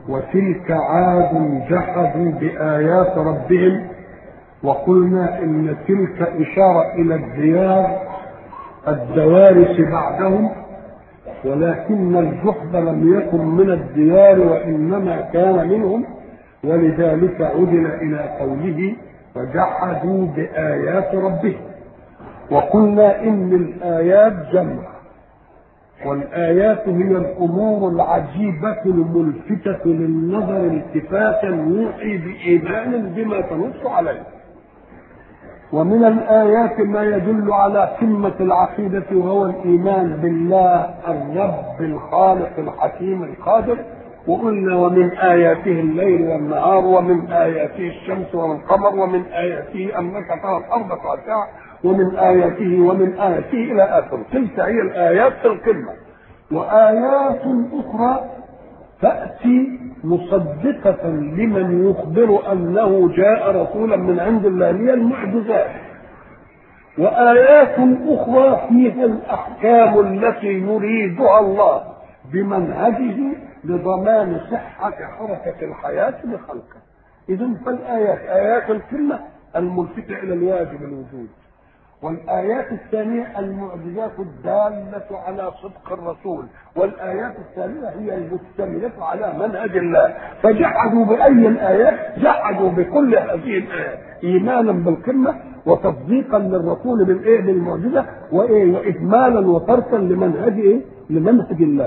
وتلك عاد جحدوا بآيات ربهم وقلنا إن تلك إشارة إلى الديار الدوارس بعدهم ولكن الجحد لم يكن من الديار وإنما كان منهم ولذلك عدل إلى قوله وجحدوا بآيات ربهم وقلنا إن الآيات جمع والآيات هي الأمور العجيبة الملفتة للنظر التفاتا يوحي بإيمان بما تنص عليه ومن الآيات ما يدل على قمة العقيدة وهو الإيمان بالله الرب الخالق الحكيم القادر وقلنا ومن آياته الليل والنهار ومن آياته الشمس والقمر ومن آياته أنك ترى الأرض خاشعة ومن آياته ومن آياته إلى آخره تلك هي الآيات في القمة وآيات أخرى تأتي مصدقة لمن يخبر أنه جاء رسولا من عند الله هي المعجزات وآيات أخرى فيها الأحكام التي يريدها الله بمنهجه لضمان صحة حركة الحياة لخلقه إذا فالآيات آيات الكلمة الملفتة إلى الواجب الوجود والآيات الثانية المعجزات الدالة على صدق الرسول والآيات الثالثة هي المشتملة على منهج الله فجحدوا بأي الآيات جحدوا بكل هذه الآيات إيمانا بالقمة وتصديقا للرسول بالإيه بالمعجزة وإيه وإكمالا وتركا لمنهج إيه لمنهج الله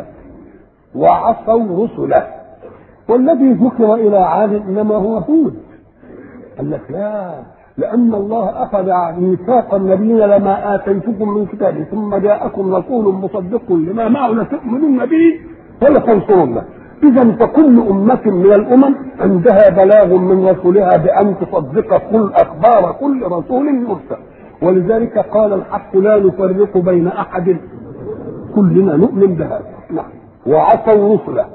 وعصوا رسله والذي ذكر إلى عاد إنما هو هود قال لك لا لأن الله أخذ ميثاق النبيين لما آتيتكم من كتاب ثم جاءكم رسول مصدق لما معه لتؤمنن به ولتنصرنه إذا فكل أمة من الأمم عندها بلاغ من رسولها بأن تصدق كل أخبار كل رسول مرسل ولذلك قال الحق لا نفرق بين أحد كلنا نؤمن بهذا نعم وعصوا رسله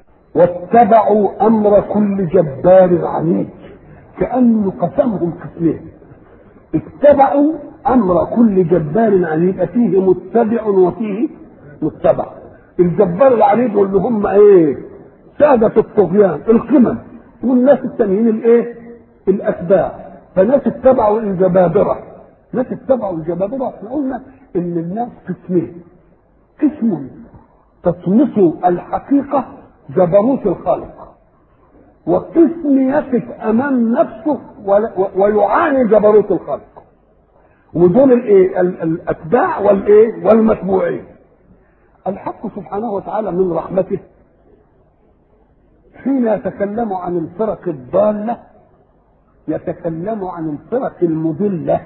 واتبعوا أمر كل جبار عنيد كأنه قسمهم قسمين اتبعوا أمر كل جبار عنيد فيه متبع وفيه متبع الجبار العنيد واللي هم ايه سادة الطغيان القمم والناس التانيين الايه الاتباع فناس اتبعوا الجبابرة ناس اتبعوا الجبابرة احنا قلنا ان الناس قسمين قسم تطمس الحقيقة جبروت الخالق وقسم يقف امام نفسه ويعاني جبروت الخلق ودول الايه الاتباع والايه والمتبوعين الحق سبحانه وتعالى من رحمته حين يتكلم عن الفرق الضاله يتكلم عن الفرق المضله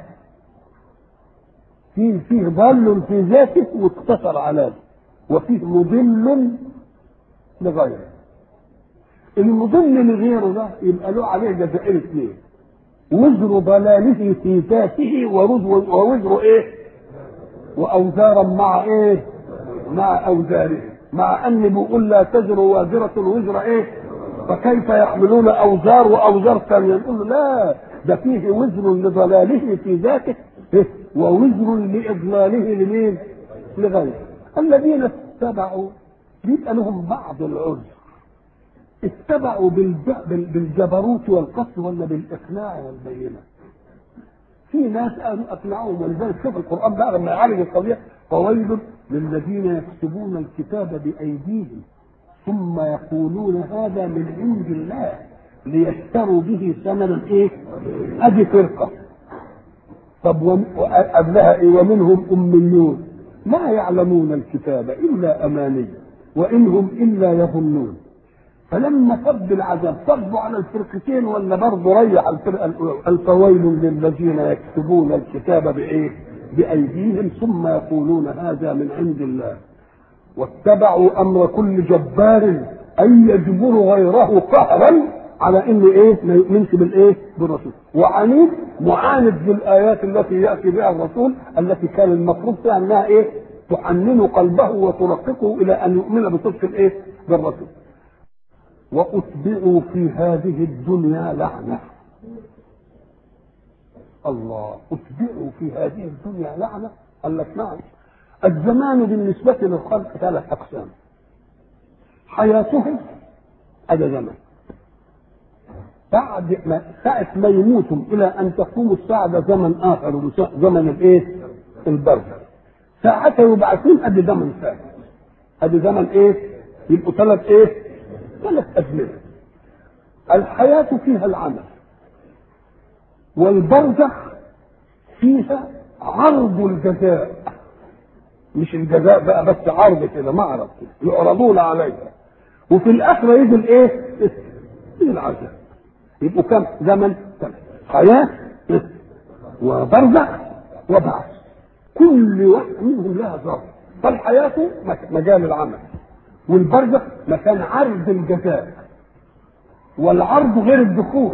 فيه فيه ضال في ذاته واقتصر على ذلك وفيه مضل لغيره المضل لغيره ده يبقى له عليه جزائر اثنين وزر ضلاله في ذاته ووزر ووزر ايه واوزارا مع ايه مع اوزاره مع ان بيقول لا تزر وازرة وزر ايه فكيف يحملون اوزار واوزار ثانيه نقول له لا ده فيه وزر لضلاله في ذاته إيه؟ ووزر لاضلاله لمين لغيره الذين اتبعوا بيبقى لهم بعض العذر اتبعوا بالجبروت والقصر ولا بالاقناع والبينه في ناس قالوا اقنعوهم ولذلك شوف القران بقى لما يعالج القضيه فويل للذين يكتبون الكتاب بايديهم ثم يقولون هذا من عند الله ليشتروا به ثمنا ايه؟ ادي فرقه طب قبلها ايه ومنهم اميون لا يعلمون الكتاب الا اماني وانهم الا يظنون فلما صب العذاب صبوا على الفرقتين ولا برضه ريح الفرقه الفويل للذين يكتبون الكتاب بايه؟ بايديهم ثم يقولون هذا من عند الله واتبعوا امر كل جبار ان يجبر غيره قهرا على ان ايه ما يؤمنش بالايه بالرسول وعنيد معاند بالايات التي ياتي بها الرسول التي كان المفروض فيها انها ايه تحنن قلبه وترققه الى ان يؤمن بصدق الايه بالرسول واتبعوا في هذه الدنيا لعنه الله اتبعوا في هذه الدنيا لعنه قال لك نعم الزمان بالنسبة للخلق ثلاث أقسام حياتهم هذا زمن بعد ما ساعة ما يموتوا إلى أن تقوم الساعة ده زمن آخر زمن الإيه؟ البرزخ ساعة يبعثون أدي زمن ثاني أدي زمن إيه؟ يبقوا ثلاث إيه؟ ثلاث أزمنة الحياة فيها العمل والبرزخ فيها عرض الجزاء مش الجزاء بقى بس عرض كده معرض كده يعرضون عليها وفي الآخرة يجي الإيه؟ العذاب يبقوا كم زمن كم حياة وبرزخ وبعث كل واحد منهم لها ظرف فالحياة مجال العمل والبرزخ مكان عرض الجزاء والعرض غير الدخول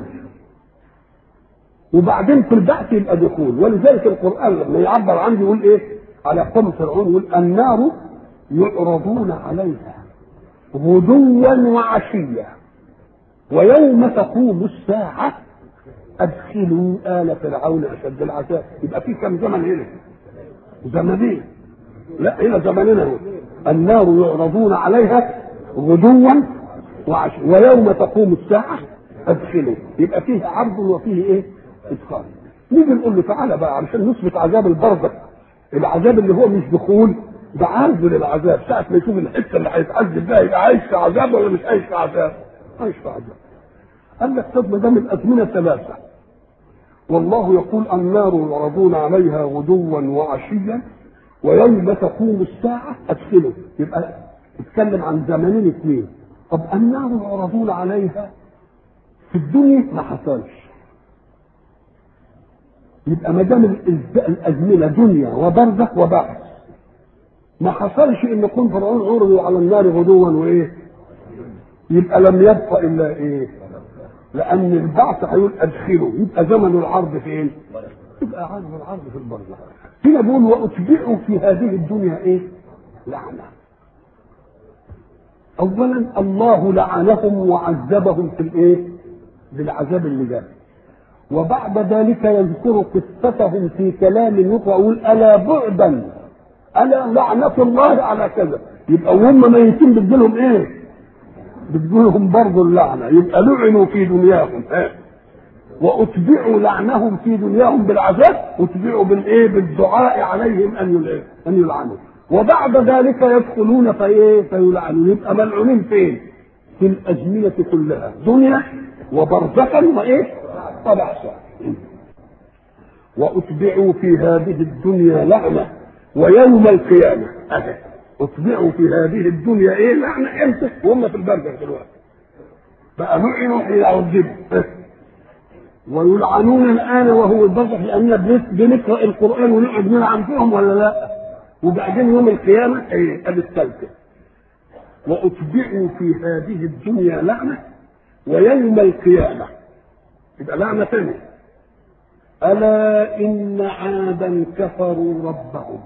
وبعدين في البعث يبقى دخول ولذلك القرآن لما يعبر عنه يقول ايه على قوم فرعون يقول النار يعرضون عليها غدوا وعشيا ويوم تقوم الساعة أدخلوا آل فرعون أشد العذاب يبقى في كم زمن هنا؟ زمنين لا هنا زمنين اهو النار يعرضون عليها غدوا وعشيا ويوم تقوم الساعة أدخلوا يبقى فيه عرض وفيه إيه؟ إدخال نيجي نقول له تعالى بقى علشان نثبت عذاب البرزخ العذاب اللي هو مش دخول ده عرض للعذاب ساعة ما يشوف الحتة اللي هيتعذب بها يبقى عايش في عذاب ولا مش عايش في عذاب؟ عايش في عذاب قال لك طب ما دام الازمنه ثلاثه والله يقول النار يعرضون عليها غدوا وعشيا ويوم تقوم الساعه ادخلوا يبقى اتكلم عن زمنين اثنين طب النار يعرضون عليها في الدنيا ما حصلش يبقى ما دام الازمنه دنيا وبرزخ وبعث ما حصلش ان يكون فرعون عرضوا على النار غدوا وايه يبقى لم يبق الا ايه لان البعث هيقول ادخلوا يبقى زمن العرض فين يبقى عرض العرض في البرزخ هنا بيقول واتبعوا في هذه الدنيا ايه لعنه اولا الله لعنهم وعذبهم في الايه بالعذاب اللي جاء وبعد ذلك يذكر قصتهم في كلام يقرا يقول الا بعدا الا لعنه الله على كذا يبقى وهم ميتين بتجيلهم ايه بتقولهم برضه اللعنة يبقى لعنوا في دنياهم واتبعوا لعنهم في دنياهم بالعذاب اتبعوا بالايه بالدعاء عليهم ان ان يلعنوا وبعد ذلك يدخلون فايه فيلعنون يبقى ملعونين فين؟ في الازمنه كلها دنيا وبرزخا وايه؟ وبعثا واتبعوا في هذه الدنيا لعنه ويوم القيامه أهل. اتبعوا في هذه الدنيا ايه لعنه امتى وهم في البرزخ دلوقتي بقى لعنوا حين عذبوا ويلعنون الان وهو البرزخ لاننا بنقرا القران ونقعد نلعن فيهم ولا لا وبعدين يوم القيامه ايه ادي الثالثه واتبعوا في هذه الدنيا لعنه ويوم القيامه يبقى لعنه ثانيه الا ان عادا كفروا ربهم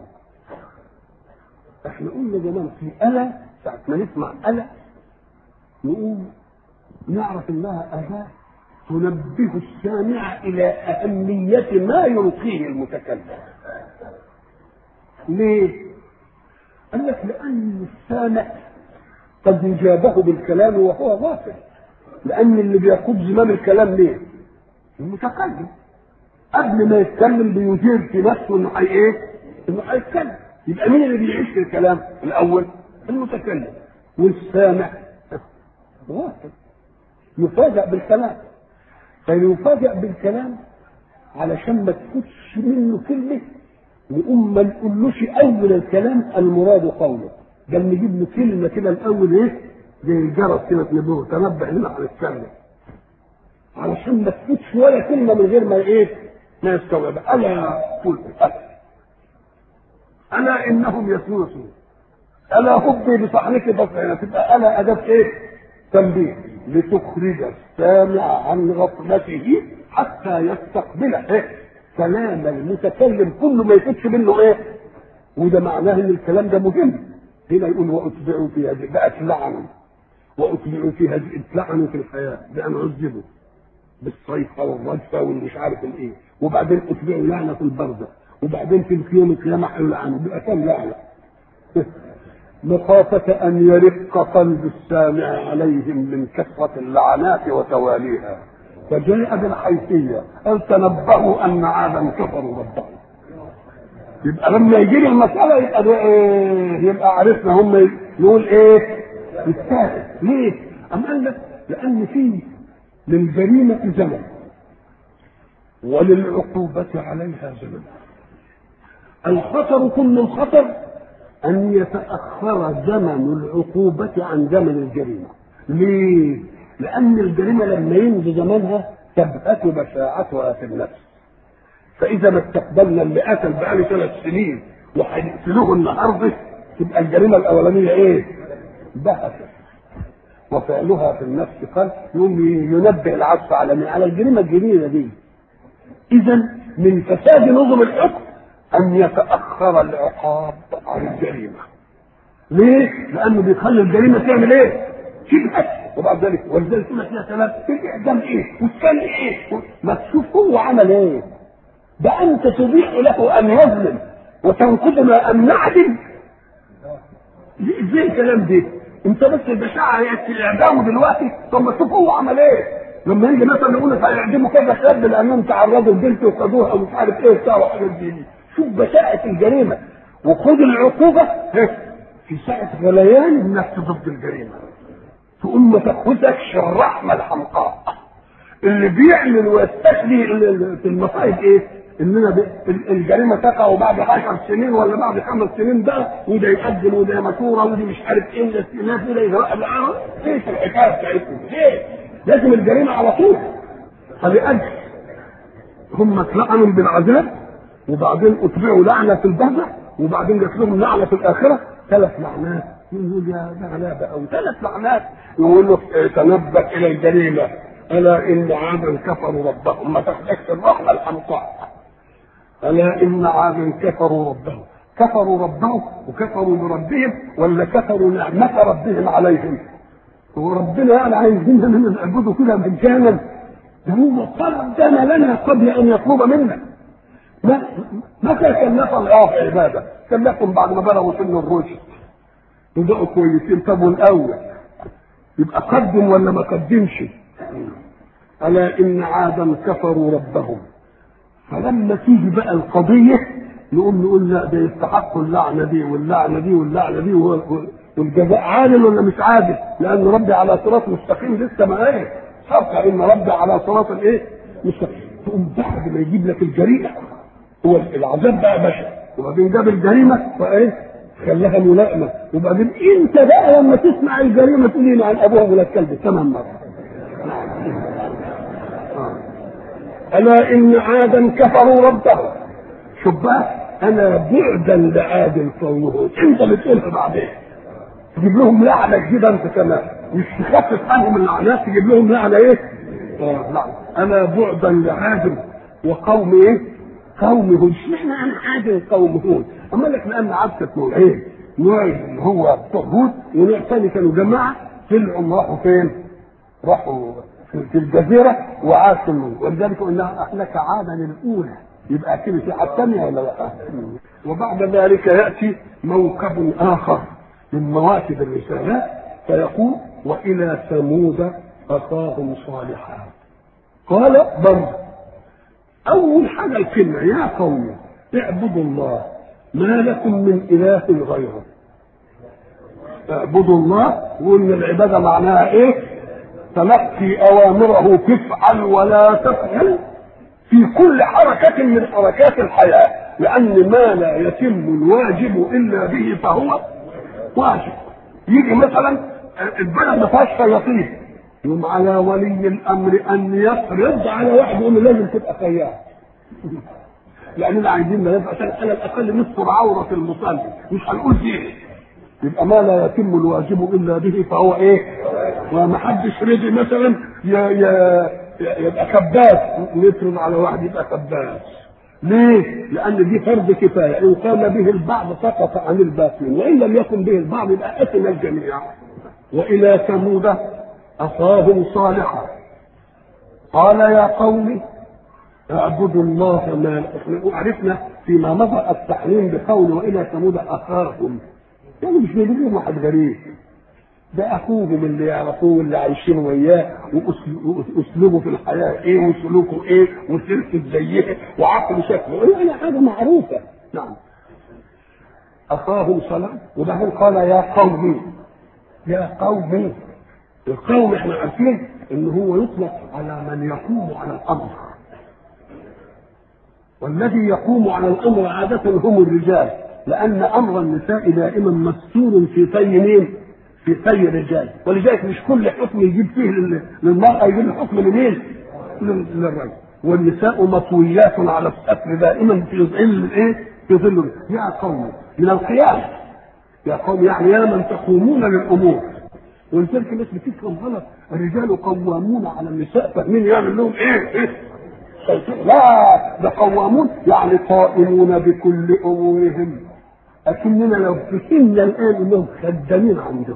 احنا قلنا زمان في ألا ساعة ما نسمع ألا نقول نعرف انها أداة تنبه السامع إلى أهمية ما يلقيه المتكلم. ليه؟ قال لك لأن السامع قد يجابه بالكلام وهو غافل. لأن اللي بيقود زمام الكلام ليه؟ المتكلم. قبل ما يتكلم بيجيب في نفسه انه هي ايه؟ انه هيتكلم. يبقى مين اللي بيعيش في الكلام الاول المتكلم والسامع غافل يفاجأ بالكلام فيفاجأ بالكلام علشان ما تفوتش منه كلمة نقوم ما نقولوش أول الكلام المراد قوله بل نجيب له كلمة كده الأول إيه زي الجرس كده تنبهه تنبه لنا على الكلمة علشان ما تفوتش ولا كلمة من غير ما إيه ما يستوعب ألا قل ألا الا انهم يسوسون الا هبي بصحنك بصرنا تبقى الا اداه ايه تنبيه لتخرج السامع عن غفلته حتى يستقبل ايه كلام المتكلم كل ما يفوتش منه ايه وده معناه ان الكلام ده مهم هنا يقول واتبعوا في هذه بقت لعنه واتبعوا في هذه اتلعنوا في الحياه بان عذبوا بالصيحه والرجفه والمش عارف الايه وبعدين اتبعوا لعنه في البرزخ وبعدين في يوم القيامة هيلعنوا بيبقى كام لعنة؟ مخافة أن يرق قلب السامع عليهم من كثرة اللعنات وتواليها فجاء بالحيثية قال تنبهوا أن عادا كفروا ربهم يبقى لما يجي لي المسألة يبقى ده إيه؟ يبقى عرفنا هم نقول إيه؟ يستاهل ليه؟ أم قال لك لأن في للجريمة زمن وللعقوبة عليها زمن الخطر كل الخطر أن يتأخر زمن العقوبة عن زمن الجريمة ليه؟ لأن الجريمة لما يمضي زمنها تبهت بشاعتها في النفس فإذا ما استقبلنا اللي قتل بقاله ثلاث سنين وهيقتلوه النهارده تبقى الجريمة الأولانية إيه؟ بهتت وفعلها في النفس قال يوم ينبه العطف على من على الجريمة الجديدة دي إذا من فساد نظم الحكم أن يتأخر العقاب عن الجريمة ليه؟ لأنه بيخلي الجريمة تعمل إيه؟ تبهت وبعد ذلك ولذلك كنا فيها كلام الاعدام ايه؟ والثاني ايه؟ ما تشوف هو عمل ايه؟ ده انت تبيح له ان يظلم وتنقض ما امنعتم ازاي الكلام ده؟ انت بس البشاعه هي الاعدام دلوقتي طب ما تشوف هو عمل ايه؟ لما يجي مثلا يقول لك هيعدموا كذا شاب لانهم تعرضوا لبنت وخدوها ومش عارف ايه وبتاع وحاجات دي شوف بشاعه الجريمه وخد العقوبه في ساعه غليان النفس ضد الجريمه تقوم ما تاخذكش الرحمه الحمقاء اللي بيعمل ويستثني في المصائب ايه؟ اننا الجريمه تقع بعد 10 سنين ولا بعد خمس سنين بقى وده يقدم وده مشوره وده مش عارف ايه الاستئناف وده يزرع العرب ايش الحكايه بتاعتهم؟ ليه؟ لازم الجريمه على طول فلأجل هم اتلعنوا بالعذاب وبعدين اتبعوا لعنه في البرزخ وبعدين جات لهم لعنه في الاخره ثلاث لعنات يقول يا ده غلابه او ثلاث لعنات يقول له تنبه الى الجريمه الا ان عادا كفروا ربهم ما تاخدكش الرحمه الحمقاء الا ان عادا كفروا ربهم كفروا ربهم وكفروا بربهم ولا كفروا نعمه ربهم عليهم وربنا يعني عايزين اننا نعبده كده مجانا ده هو قدم لنا قبل ان يطلب منا ما متى كلف الله عباده كلفهم بعد ما بلغوا سن الرشد وبقوا كويسين طب والاول يبقى قدم ولا ما قدمش الا ان عادا كفروا ربهم فلما تيجي بقى القضيه نقوم نقول لا ده يستحقوا اللعنه دي واللعنه دي واللعنه دي والجزاء عادل ولا مش عادل؟ لان ربي على صراط مستقيم لسه ما ايه؟ صفقه ان ربي على صراط الايه؟ مستقيم تقوم بعد ما يجيب لك الجريمه هو العذاب بقى بشر وبعدين جاب الجريمه وايه؟ خلاها ملائمه وبعدين انت بقى لما تسمع الجريمه تقول لي عن ابوها ولا الكلب ثمان مرات الا ان عادا كفروا ربهم شوف بقى انا بعدا لعاد قومه انت اللي تقولها بعدين تجيب لهم لعنه جديده انت كمان مش تخفف عنهم اللعنات تجيب لهم لعنه ايه؟ اه لعنه انا بعدا لعاد وقوم ايه؟ قوم هود اشمعنى انا عاد قوم هود؟ اما لك لان عاد كانت نوعين نوع اللي هو بتوع هود ونوع ثاني كانوا جماعه طلعوا راحوا فين؟ راحوا في الجزيرة وعاد كلهم ولذلك قلنا أهلك عادا الأولى يبقى كده في عاد ثانية ولا لا؟ وبعد ذلك يأتي موكب آخر من مواكب الرسالات فيقول وإلى ثمود أخاهم صالحا قال برضه أول حاجة الكلمة يا قوم اعبدوا الله ما لكم من إله غيره اعبدوا الله وقلنا العبادة معناها إيه؟ تلقي اوامره تفعل ولا تفعل في كل حركة من حركات الحياة لأن ما لا يتم الواجب إلا به فهو واجب يجي مثلا البلد ما فيهاش شياطين يقوم على ولي الأمر أن يفرض على واحد يقول له لازم تبقى خياط لأننا عايزين نبقى عشان على الأقل نستر عورة المصلي مش هنقول دي يبقى ما لا يتم الواجب الا به فهو ايه؟ وما حدش رضي مثلا يبقى خباز نفرض على واحد يبقى خباز ليه؟ لأن دي فرض كفاية، إن قام به البعض سقط عن الباقين، وإن لم يكن به البعض يبقى أثم الجميع. وإلى ثمود أخاهم صالحا. قال يا قوم اعبدوا الله ما عرفنا فيما مضى التحريم بقول وإلى ثمود أخاهم يعني مش جايبين لهم واحد غريب ده اخوهم اللي يعرفوه واللي عايشين وياه واسلوبه في الحياه ايه وسلوكه ايه وسيرته زيه وعقله شكله ايه يعني حاجه معروفه نعم اخاهم صلاه وبعدين قال يا قومي يا قومي القوم احنا عارفين ان هو يطلق على من يقوم على الامر والذي يقوم على الامر عاده هم الرجال لان امر النساء دائما مستور في في مين؟ في في الرجال ولذلك مش كل حكم يجيب فيه للمراه يجيب الحكم لمين؟ للرجل والنساء مطويات على الستر دائما في ظل الايه؟ في ظل يا قوم من القيام يا قوم يعني يا من تقومون للامور ولذلك الناس بتفهم غلط الرجال قوامون على النساء فاهمين يعمل لهم ايه ايه لا ده قوامون يعني قائمون بكل امورهم اكننا لو فهمنا الان انهم خدامين عندهم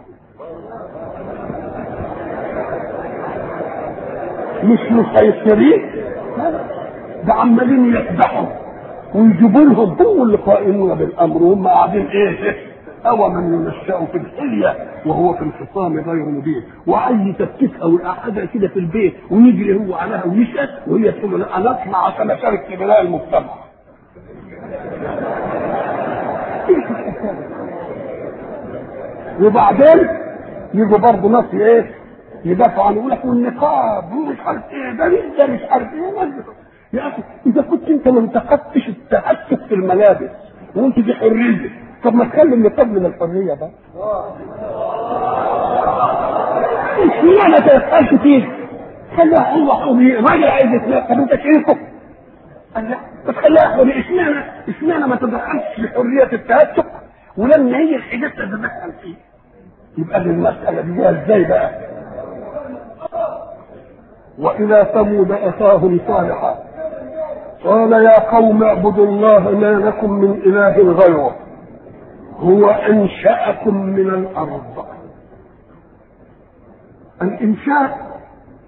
مش مسيطرين ده عمالين يسبحوا ويجيبوا لهم هم اللي قائمون بالامر وهم قاعدين ايه أو من ينشأ في الحلية وهو في الخصام غير مبين وعايز تفكيك أو حاجة كده في البيت ويجري هو عليها ويشهد وهي تقول له لا أنا أطلع عشان أشارك في بناء المجتمع وبعدين يجوا برضه ناس ايه يدافعوا عنه يقول لك والنقاب ومش عارف ايه ده ده مش عارف ايه يا اخي اذا كنت انت ما انتقدتش التعسف في الملابس وانت دي حريه طب ما تخلي النقاب من الحريه بقى اشمعنى ما تدخلش فيه خليها هو حريه الراجل عايز يتنقب طب انت شايفه قال لا بس خليها حريه اشمعنى اشمعنى ما تدخلش في حريه التهتك ولما هي الحاجات تتدخل فيه يبقى دي المساله دي ازاي بقى والى ثمود اخاهم صالحا قال يا قوم اعبدوا الله ما لكم من اله غيره هو انشاكم من الارض الانشاء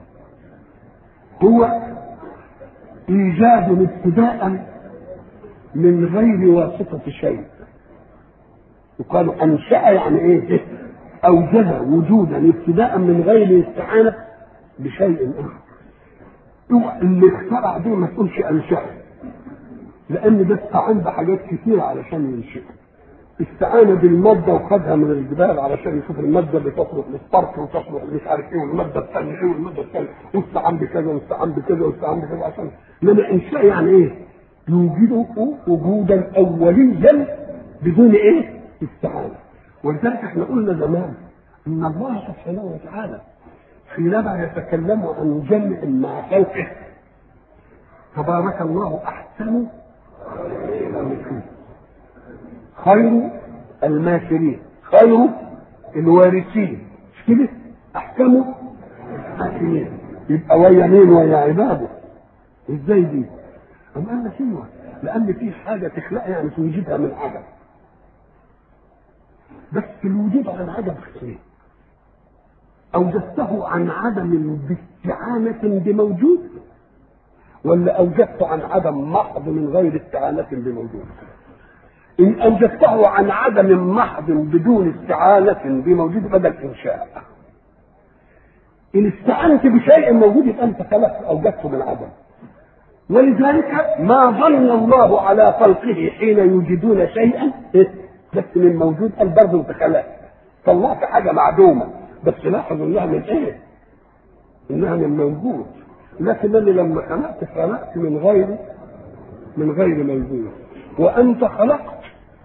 هو ايجاد ابتداء من غير واسطه شيء يقال انشا يعني ايه اوجد وجودا ابتداء من غير استعانه بشيء اخر اللي اخترع دي ما تقولش انشا لان ده استعان بحاجات كتيره علشان ينشئها استعان بالماده وخدها من الجبال علشان يشوف الماده اللي تصلح للصرف وتصلح مش عارف ايه والماده الثانيه ايه والماده الثانيه واستعان بكذا واستعان بكذا واستعان بكذا عشان انما انشاء يعني ايه؟ يوجده وجودا اوليا بدون ايه؟ استعانه ولذلك احنا قلنا زمان ان الله سبحانه وتعالى حينما يتكلم عن جمع مع خلقه تبارك الله احسن خير الماكرين خير الوارثين مش كده احكم الحاكمين يبقى ويا مين ويا عباده ازاي دي أم قال لك ايوه لان في حاجه تخلقها يعني توجدها من عدم بس الوجود عن عدم قسمين اوجدته عن عدم باستعانه بموجود ولا اوجدته عن عدم محض من غير استعانه بموجود إن أوجدته عن عدم محض بدون استعانة بموجود بدل إنشاء إن استعنت بشيء موجود يبقى أنت خلقت أوجدته من عدم ولذلك ما ظن الله على خلقه حين يوجدون شيئا بس من موجود قال برضه انت خلقت طلعت حاجه معدومه بس لاحظ انها من ايه؟ انها من موجود لكن انا لما خلقت خلقت من غير من غير موجود وانت خلقت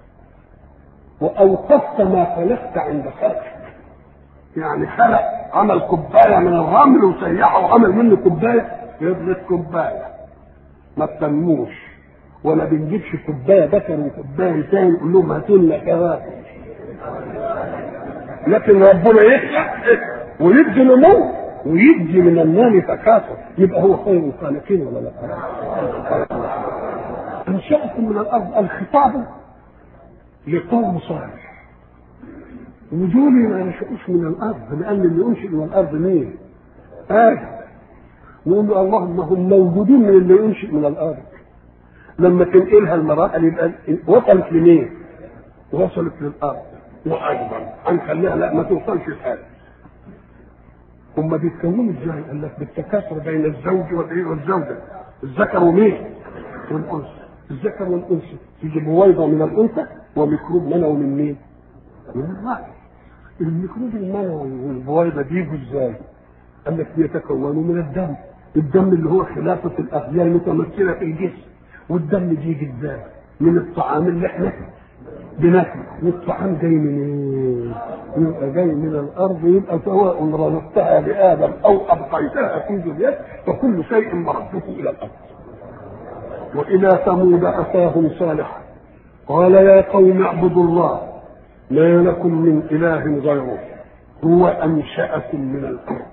واوقفت ما خلقت عند خلقك يعني خلق عمل كوبايه من الرمل وسيحه وعمل منه كوبايه يبقى كوبايه ما بتنموش ولا بنجيبش كوبايه بكر وكوبايه تاني نقول لهم هاتوا لنا كواكب لكن ربنا يخلق ويدي نمو ويدي من المال تكاثر يبقى هو خير الخالقين ولا لا؟ انشاكم من الارض الخطاب لقوم صالح ودول ما ينشأوش من الارض لان اللي ينشئ من الارض مين؟ ادم نقول له اللهم هم موجودين من اللي ينشئ من الارض لما تنقلها المراحل يبقى وصلت لمين؟ وصلت للارض وايضا هنخليها لا ما توصلش لحاجه هم بيتكونوا ازاي؟ قال لك بالتكاثر بين الزوج والايه والزوجه الذكر ومين؟ والانثى الذكر والانثى تيجي بويضه من الانثى وميكروب منوي من مين؟ من الراجل الميكروب المنوي والبويضه بيجوا ازاي؟ قال لك بيتكونوا من الدم الدم اللي هو خلافه الاغذيه المتمثله في الجسم والدم بيجي ازاي؟ من الطعام اللي احنا بناكله والطعام جاي من ايه؟ يبقى جاي من الارض يبقى سواء رزقتها لادم او ابقيتها في ذريته فكل شيء مرده الى الارض. والى ثمود اخاهم صالحا قال يا قوم اعبدوا الله ما لكم من اله غيره هو انشاكم من الارض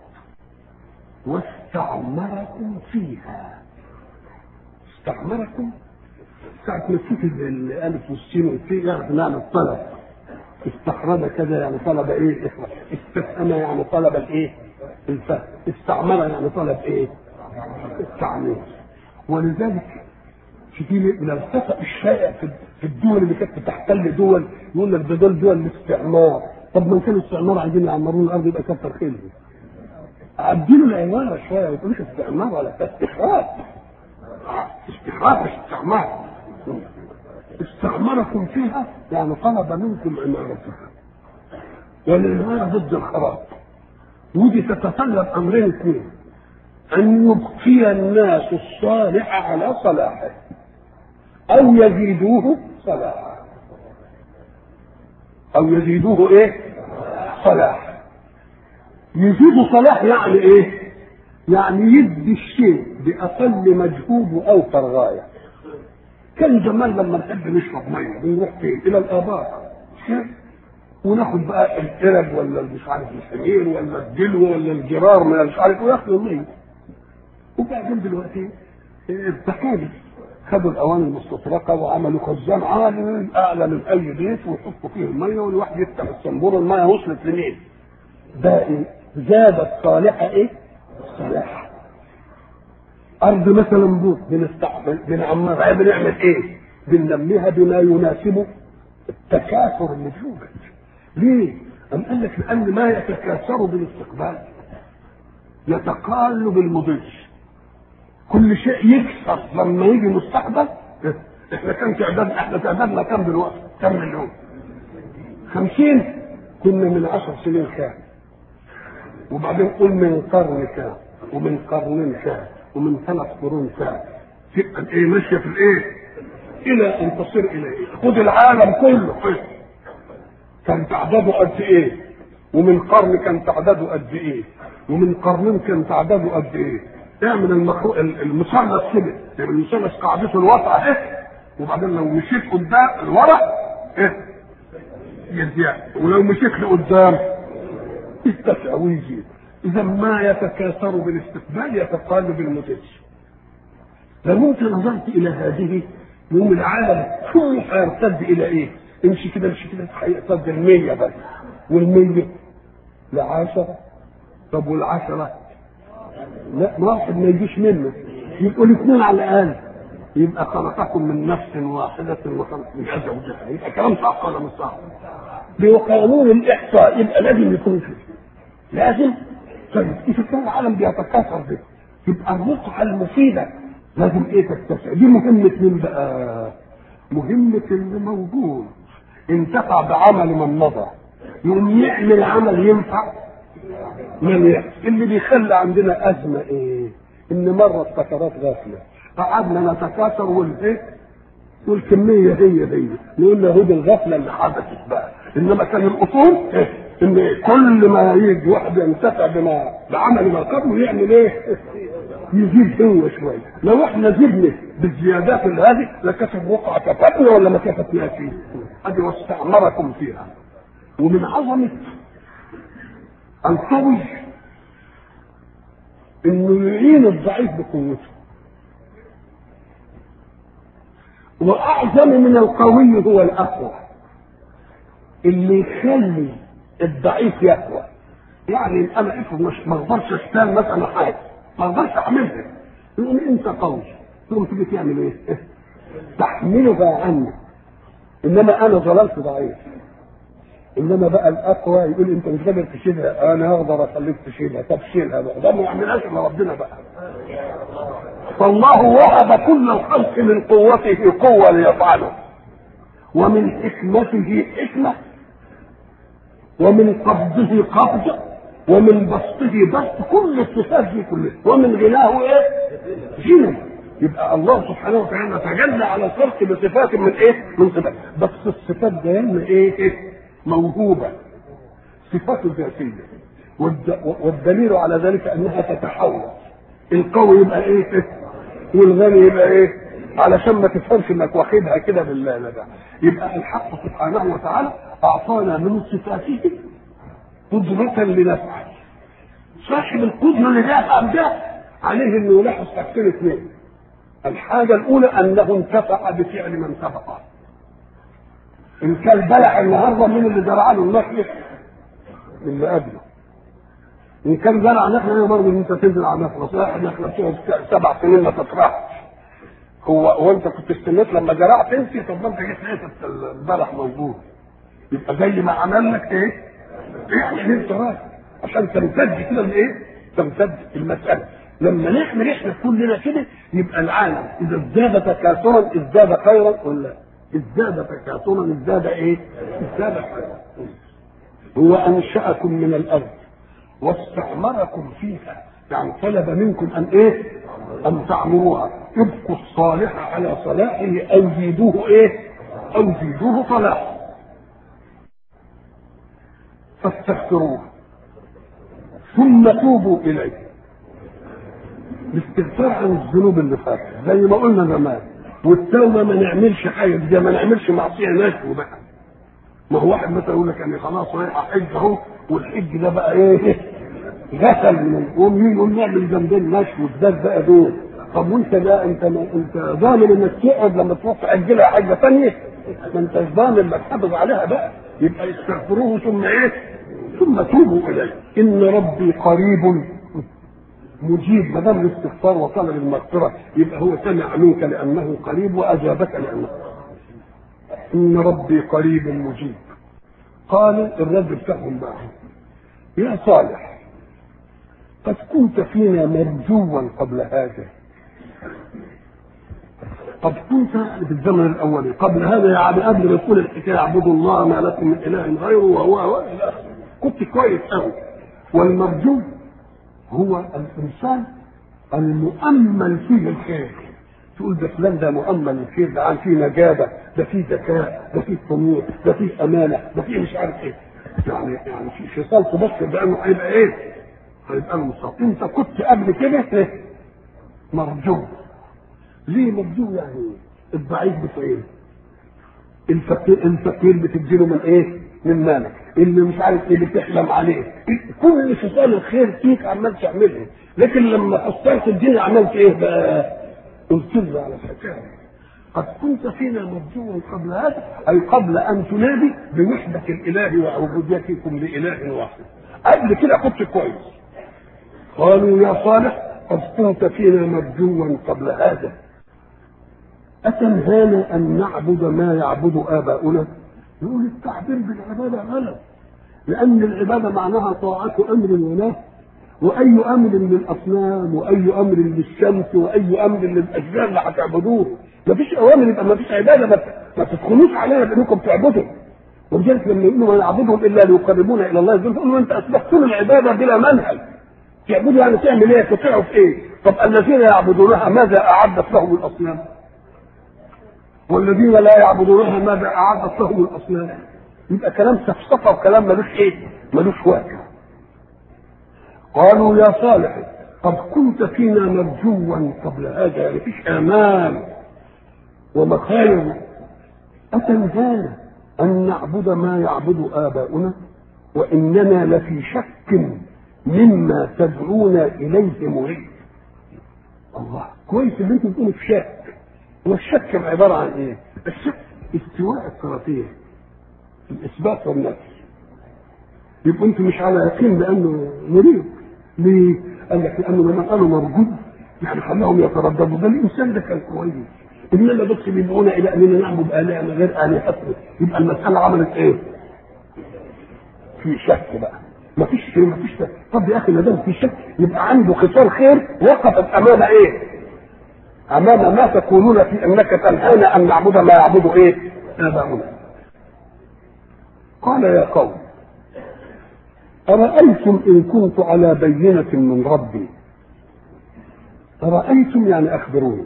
واستعمركم فيها استعمركم ساعة ما تشوف الألف والسين والتي يعرف معنى الطلب استحرم كذا يعني طلب ايه؟ استفهم يعني طلب الايه؟ الفهم استعمر يعني طلب ايه؟ التعمير ولذلك في من الخطأ الشائع في الدول اللي كانت بتحتل دول يقول لك ده دول دول الاستعمار طب ما كان الاستعمار عايزين يعمرون الارض يبقى كتر خيرهم عدلوا العباره شويه ما تقولوش استعمار ولا استخراج استخراج مش استعمار استعمركم فيها يعني طلب منكم عمارتها والعمارة ضد الخراب ودي تتطلب امرين اثنين ان يبقي الناس الصالح على صلاحه او يزيدوه صلاحا او يزيدوه ايه صلاح يزيد صلاح يعني ايه يعني يدي الشيء باقل مجهود واوفر غايه كان زمان لما نحب نشرب ميه بنروح فين؟ الى الابار وناخد بقى القرب ولا مش عارف الحمير ولا الدلو ولا الجرار من مش عارف وياخدوا الميه وبعدين دلوقتي التكاليف خدوا الاواني المستطرقه وعملوا خزان عالي اعلى من اي بيت ويحطوا فيه الميه والواحد يفتح الصنبور الميه وصلت لمين؟ ده ايه؟ زادت صالحه ايه؟ الصلاح ارض مثلا بوت بنستعمل بنعمرها بنعمل ايه؟ بننميها بما يناسب التكاثر اللي يوجد. ليه؟ أم قال لك لأن ما يتكاثر بالاستقبال يتقال بالمضي. كل شيء يكسر لما يجي مستقبل احنا كم تعداد احنا تعدادنا كم دلوقتي؟ كم مليون؟ خمسين كنا من عشر سنين كام؟ وبعدين قول من قرن كام؟ ومن قرنين كام؟ ومن ثلاث قرون كام تبقى الايه ماشيه في الايه الى ان تصير الى ايه خد العالم كله كان تعداده قد ايه ومن قرن كان تعداده قد ايه ومن قرنين كان تعداده قد ايه اعمل المخلوق المثلث كده يعني المثلث قاعدته الواسعه ايه وبعدين لو مشيت قدام الورا ايه يزيد ولو مشيت لقدام يتسع ويزيد اذا ما يتكاثر بالاستقبال يتقال بالمدش لو انت نظرت الى هذه يوم العالم كله هيرتد الى ايه؟ امشي كده امشي كده هيرتد المية بس والمية لعشرة طب والعشرة لا ما واحد ما يجيش منه يبقوا الاثنين على الاقل يبقى خلقكم من نفس واحدة وخلق من زوجها يبقى كلام صح ولا مش صح؟ بقانون الاحصاء يبقى لازم يكون فيه لازم طيب اذا كان العالم بيتكاثر به يبقى الرقعه المفيده لازم ايه تتسع دي مهمه مين بقى؟ مهمه اللي موجود انتفع بعمل من مضى يقوم يعمل عمل ينفع من يعمل اللي بيخلي عندنا ازمه ايه؟ ان مرت فترات غافله قعدنا نتكاثر والايه؟ والكميه هي هي نقول له دي الغفله اللي حدثت بقى انما كان الاصول إيه؟ ان كل ما يجي واحد ينتفع بما بعمل ما قبله يعمل ايه؟ يزيد هو شويه لو احنا زدنا بالزيادات اللي هذه لكسب وقع كفتنا ولا ما كفتناش فيه ادي واستعمركم فيها ومن عظمه القوي انه يعين الضعيف بقوته واعظم من القوي هو الاقوى اللي يخلي الضعيف يقوى يعني انا افرض مش ما اقدرش اشتغل مثلا حاجه ما اقدرش اعملها يقوم انت قوي تقوم تيجي تعمل ايه؟ تحملها عني انما انا ظللت ضعيف انما بقى الاقوى يقول انت مش قادر تشيلها انا اقدر اخليك تشيلها طب شيلها بقى ده ما يعملهاش الا ربنا بقى فالله وهب كل الخلق من قوته قوه ليفعله ومن حكمته حكمه ومن قبضه قبض ومن بسطه بسط كل الصفات دي كلها ومن غناه ايه؟ غنى يبقى الله سبحانه وتعالى تجلى على الخلق بصفات من ايه؟ من صفات بس الصفات دي من ايه؟ إيه؟ موهوبه صفات ذاتيه والدليل على ذلك انها تتحول القوي يبقى ايه؟ إيه؟ والغني يبقى ايه؟ علشان ما تفهمش انك واخدها كده بالله ده يبقى الحق سبحانه وتعالى اعطانا من صفاته قدرة لنفعل صاحب القدرة اللي يفهم ده عليه انه يلاحظ حاجتين اثنين الحاجة الأولى أنه انتفع بفعل من سبقه إن كان بلع النهارده مين اللي زرع له النخل؟ اللي قبله إن كان زرع نخلة هي برضه إن أنت تزرع نخلة صحيح النخلة بتقعد سبع سنين ما تطرحش هو هو أنت كنت استنيت لما زرعت أنت طب ما أنت جيت لقيت البلح موجود يبقى زي ما عمل لك إيه؟ احنا انت راجل عشان تمتد كده الايه؟ تمتد المساله لما نعمل احنا كلنا كده يبقى العالم اذا ازداد تكاثرا ازداد خيرا ولا ازداد تكاثرا ازداد ايه؟ ازداد خيرا هو انشاكم من الارض واستعمركم فيها يعني طلب منكم ان ايه؟ ان تعمروها ابقوا الصالح على صلاحه او زيدوه ايه؟ او زيدوه صلاحا فاستغفروه ثم توبوا اليه الاستغفار عن الذنوب اللي فاتت زي ما قلنا زمان والتوبه ما نعملش حاجه زي ما نعملش معصيه نشوه بقى ما هو واحد مثلا يقول لك انا خلاص رايح احج اهو والحج ده بقى ايه غسل من يقوم يقوم نعمل جنبين نشو الدب بقى دول طب وانت ده انت ما انت ضامن انك تقعد لما تروح تاجلها حاجه ثانيه ما انتش ضامن انك تحافظ عليها بقى يبقى استغفروه ثم ايه؟ ثم توبوا اليه ان ربي قريب مجيب ما دام الاستغفار وطلب المغفره يبقى هو سمع منك لانه قريب واجابك لانه ان ربي قريب مجيب قال الرب بتاعهم بقى يا صالح قد كنت فينا مرجوا قبل هذا قد كنت في الزمن الاولي قبل هذا يعني قبل ما يقول الحكايه اعبدوا الله ما لكم من اله غيره وهو هو الى اخره كنت كويس قوي والمرجو هو الانسان المؤمل فيه الخير تقول ده فلان ده مؤمل الخير ده فيه نجابه ده فيه ذكاء ده فيه طموح ده فيه امانه ده فيه مش عارف ايه يعني يعني في شيطان تبصر بانه هيبقى ايه؟ هيبقى المصاب انت كنت قبل كده ايه؟ مرجو ليه مرجو يعني الضعيف بتعين الفقير الفقير بتديله من ايه؟ من مالك اللي مش عارف ايه بتحلم عليه كل خصال الخير فيك عمال تعملها لكن لما قصرت الدنيا عملت ايه بقى؟ قلت له على الحكايه قد كنت فينا مرجوا قبل هذا اي قبل ان تنادي بوحده الاله وعبوديتكم لاله واحد قبل كده كنت كويس قالوا يا صالح قد كنت فينا مرجوا قبل هذا أتنهانا أن نعبد ما يعبد آباؤنا؟ يقول التعبير بالعبادة غلط لأن العبادة معناها طاعة أمر ونهي وأي أمر للأصنام وأي أمر للشمس وأي أمر للأشجار اللي هتعبدوه مفيش أوامر يبقى مفيش عبادة ما, ما تدخلوش عليها بأنكم تعبدوا ولذلك لما يقولوا ما نعبدهم إلا ليقربونا إلى الله يقول لهم أنت أسبقتم العبادة بلا منهج تعبدوا يعني تعمل إيه؟ تطيعوا في إيه؟ طب الذين يعبدونها ماذا أعدت لهم الأصنام؟ والذين لا يعبدونها ماذا اعدت لهم الاصنام يبقى كلام سفسطه وكلام ملوش ايه ملوش واقع قالوا يا صالح قد كنت فينا مرجوا قبل هذا يعني مفيش امان ومخايل اتنهانا ان نعبد ما يعبد اباؤنا واننا لفي شك مما تدعونا اليه مريد الله كويس اللي انتم بتقولوا في شك والشك عبارة عن ايه؟ الشك استواء الطرفين الإثبات والنفي يبقى أنتم مش على يقين بأنه مريض ليه؟ قال لك لأنه لما قالوا مرجو يعني خلاهم يترددوا ده الإنسان ده كان كويس إنما بس بيدعونا إلى أننا نعبد آلهة من غير آلهتنا يبقى المسألة عملت إيه؟ في شك بقى ما فيش ما فيش شك طب يا اخي ما دام في شك يبقى عنده خصال خير وقفت امام ايه؟ امام ما تقولون في انك تنهانا ان نعبد ما يعبد ايه؟ اباؤنا قال يا قوم أرأيتم إن كنت على بينة من ربي أرأيتم يعني أخبروني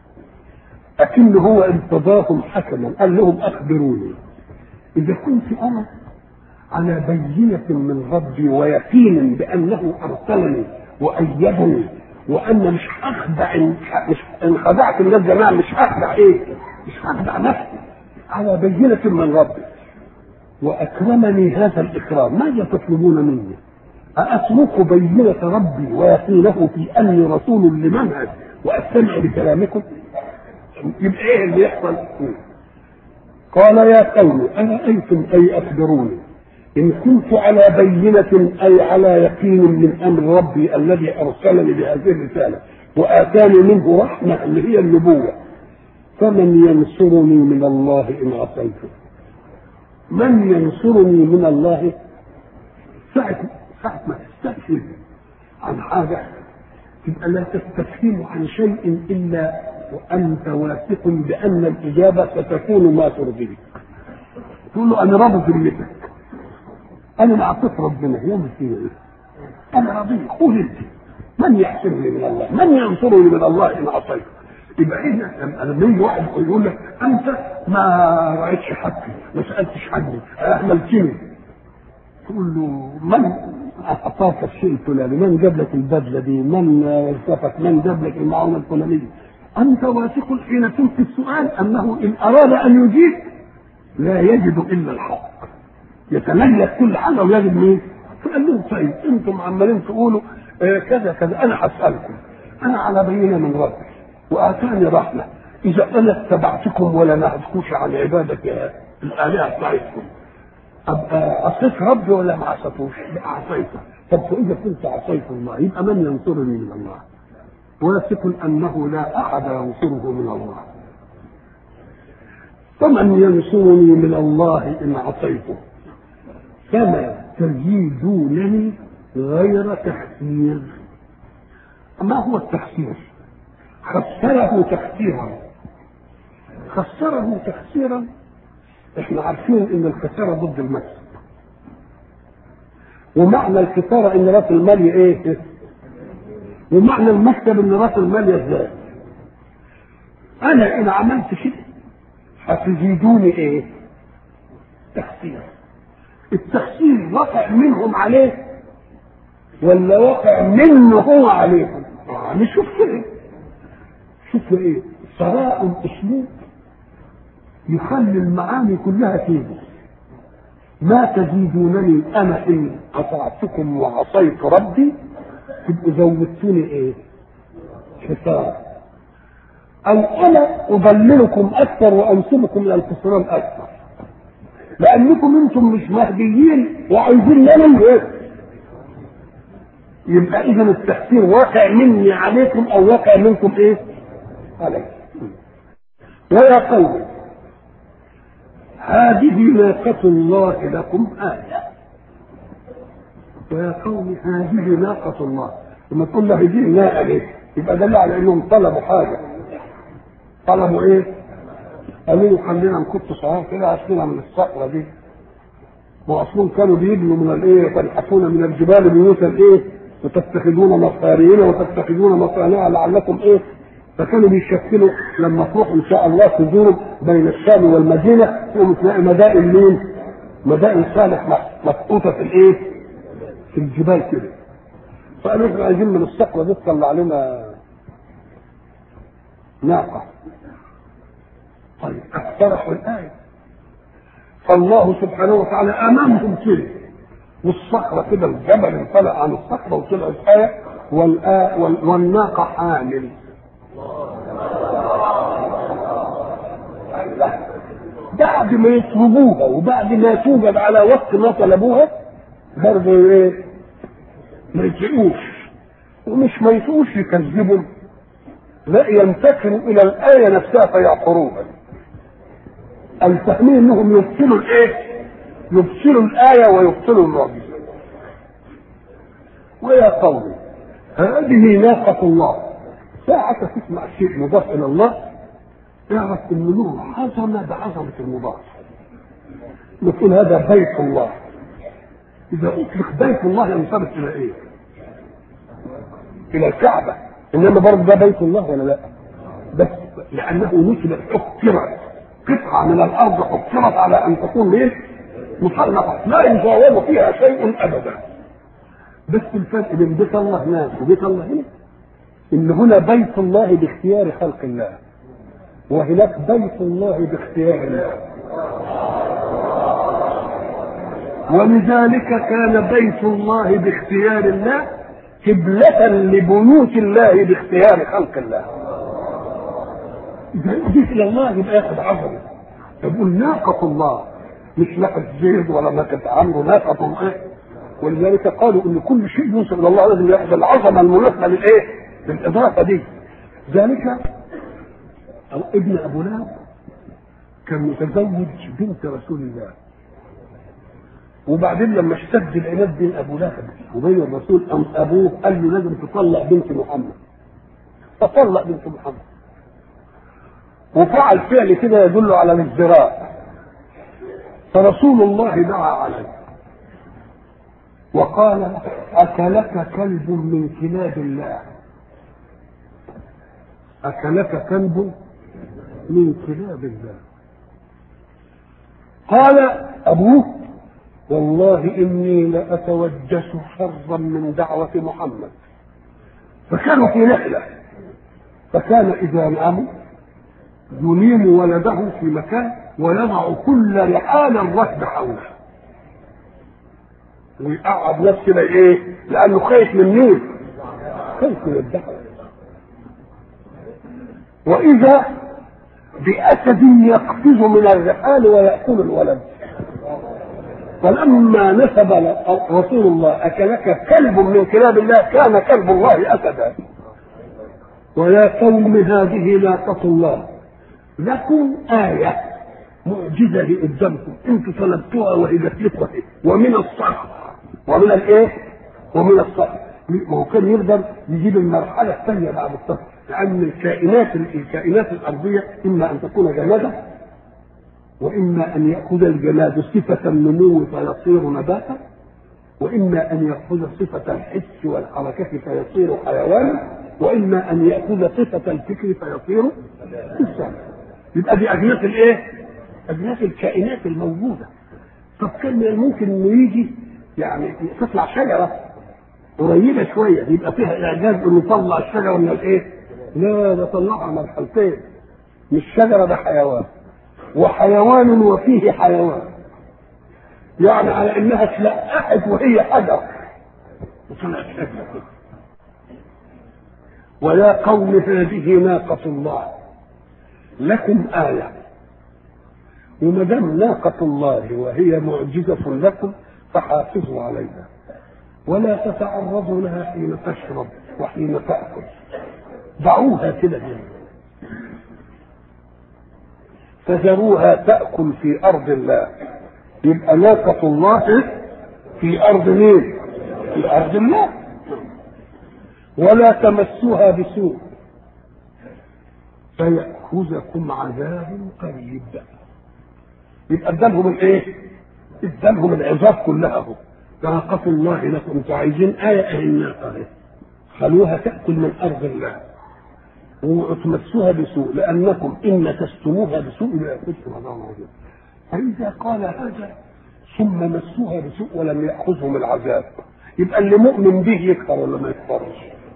أكن هو ارتضاهم حكما قال لهم أخبروني إذا كنت أنا على بينة من ربي ويقين بأنه أرسلني وأيدني وأن مش هخدع مش إن خدعت الناس جماعة مش هخدع إيه؟ مش هخدع نفسي على بينة من ربي وأكرمني هذا الإكرام ماذا تطلبون مني أأترك بينة ربي ويقينه في أني رسول لمنهج وأستمع لكلامكم يبقى إيه اللي يحصل قال يا قوم أرأيتم أي أخبروني إن كنت على بينة أي على يقين من أمر ربي الذي أرسلني بهذه الرسالة وآتاني منه رحمة اللي هي النبوة فمن ينصرني من الله إن عصيته من ينصرني من الله ساعة ساعة ما تستفهم عن حاجة تبقى لا تستفهم عن شيء إلا وأنت واثق بأن الإجابة ستكون ما ترضيك تقول له أنا راضي ذمتك أنا ما أعطيت ربنا يوم فينا إيه؟ أنا راضي قول أنت من يحسبني من الله؟ من ينصرني من الله إن عصيت؟ يبقى ايه لما يجي واحد يقول لك انت ما رايتش حقي ما سالتش حد اهملتني تقول له من اعطاك الشيء الفلاني من جاب لك البدله دي من وظفك من جاب لك المعونه الفلانيه انت واثق حين تلقي السؤال انه ان اراد ان يجيب لا يجد الا الحق يتملك كل حاجه ويجد مين؟ فقال لهم طيب انتم عمالين تقولوا آه كذا كذا انا هسالكم انا على بينه من ربي واتاني رحمه اذا انا اتبعتكم ولا نهتكوش عن عبادة الالهه بتاعتكم ابقى عصيت ربي ولا ما عصيتوش؟ لا عصيته طب فاذا كنت عصيت الله يبقى من ينصرني من الله؟ واثق انه لا احد ينصره من الله فمن ينصرني من الله ان عصيته كما تزيدونني غير تحسير ما هو التحسير؟ خسره تخسيرا خسره تخسيرا احنا عارفين ان الخسارة ضد المكسب ومعنى الخسارة ان راس المال ايه ومعنى المكسب ان راس المال ازاي انا ان عملت كده هتزيدوني ايه تخسير التخسير وقع منهم عليه ولا وقع منه هو عليهم آه نشوف كده شوف ايه ثراء اسلوب يخلي المعاني كلها تيجي ما تزيدونني انا ان اطعتكم وعصيت ربي تبقوا زودتوني ايه خسارة او انا اضللكم اكثر وانسبكم الى الخسران اكثر لانكم انتم مش مهديين وعايزين لنا ايه يبقى اذا التحسير واقع مني عليكم او واقع منكم ايه عليه ويا قوم هذه ناقة الله لكم آية ويا قوم هذه ناقة الله لما تقول له هذه ناقة ليه؟ يبقى دل على انهم طلبوا حاجة طلبوا ايه؟ قالوا له خلينا نكت صغار كده عشان من الصخرة دي واصلهم كانوا بيبنوا من الايه تنحتون من الجبال بيوتا ايه وتتخذون مصارين وتتخذون مصانع لعلكم ايه فكانوا بيشكلوا لما تروحوا ان شاء الله تزوروا بين الشام والمدينه تقوموا تلاقي مدائن مين؟ مدائن صالح مسقوطه في الايه؟ في الجبال كده. فقالوا احنا عايزين من الصخره دي تطلع لنا ناقه. طيب اقترحوا الايه. فالله سبحانه وتعالى امامهم كده والصخره كده الجبل انطلق عن الصخره وطلعت ايه والناقه حامل بعد ما يطلبوها وبعد ما توجد على وقت ما طلبوها برضه ايه ما يطيقوش ومش ما يطيقوش يكذبوا لا ينتقلوا الى الايه نفسها فيعقروها الفاهمين انهم يبطلوا الايه يبطلوا الآية ويبطلوا المعجزة ويا قوم هذه ناقة الله ساعة تسمع شيء مضاف إلى الله اعرف إن له عظمة بعظمة المضاف نقول هذا بيت الله إذا أطلق بيت الله ينصرف إلى إيه؟ إلى الكعبة إنما برضه ده بيت الله ولا لا؟ بس لأنه نسبت حكرت قطعة من الأرض حكرت على أن تكون إيه؟ مصنفة لا يجاوز فيها شيء أبدا بس الفرق بين بيت الله هناك وبيت الله هنا ان هنا بيت الله باختيار خلق الله وهناك بيت الله باختيار الله ولذلك كان بيت الله باختيار الله قبلة لبيوت الله باختيار خلق الله إذا أضيف إلى الله يبقى ياخد عظمة يقول ناقة الله مش ناقة زيد ولا ناقة عمرو ناقة إيه ولذلك قالوا ان كل شيء ينسب الى الله لازم ياخذ العظمه المناسبه للايه؟ للاضافه دي. ذلك ابن ابو لهب كان متزوج بنت رسول الله. وبعدين لما اشتد العناد بين ابو لهب وبين الرسول أم ابوه قال له لازم تطلق بنت محمد. فطلق بنت محمد. وفعل فعل كده يدل على الازدراء. فرسول الله دعا عليه. وقال أكلك كلب من كلاب الله أكلك كلب من كلاب الله قال أبوه والله إني لأتوجس شرا من دعوة محمد فكانوا في نحلة فكان إذا نام ينيم ولده في مكان ويضع كل رحال الركب حوله ويقعد نفسه ايه؟ لانه خايف من مين؟ خايف من الدعوه. واذا باسد يقفز من الرحال وياكل الولد. فلما نسب رسول الله اكلك كلب من كلاب الله كان كلب الله اسدا. ويا قوم هذه ناقة الله لكم آية معجزة قدامكم انتم طلبتوها وهي لكم ومن الصخر ومن الايه؟ ومن الصخر ما هو كان يقدر يجيب المرحلة الثانية بعد الصخر لأن الكائنات الكائنات الأرضية إما أن تكون جمادا وإما أن يأخذ الجماد صفة النمو فيصير نباتا وإما أن يأخذ صفة الحس والحركة فيصير حيوانا وإما أن يأخذ صفة الفكر فيصير إنسانا يبقى دي أجناس الإيه؟ أجناس الكائنات الموجودة طب كان من الممكن إنه يجي يعني تطلع شجرة قريبة شوية يبقى فيها إعجاز إنه يطلع الشجرة من الإيه؟ لا ده طلعها مرحلتين مش شجرة ده حيوان وحيوان وفيه حيوان يعني على انها اتلقحت وهي حجر وطلعت شجره كده ويا قوم هذه ناقة الله لكم آية وما دام ناقة الله وهي معجزة لكم فحافظوا عليها ولا تتعرضوا لها حين تشرب وحين تأكل ضعوها كده هنا فذروها تأكل في أرض الله يبقى ناقة الله في أرض مين؟ في أرض الله ولا تمسوها بسوء فيأخذكم عذاب قريب يبقى ادالهم الايه؟ ادالهم العظات كلها اهو ناقة الله لكم انتوا عايزين آية أهي الناقة اهي خلوها تأكل من أرض الله وتمسوها بسوء لأنكم إن مسستموها بسوء لا يأخذكم عذاب عظيم فإذا قال هذا ثم مسوها بسوء ولم يأخذهم العذاب يبقى اللي مؤمن به يكفر ولا ما يكفرش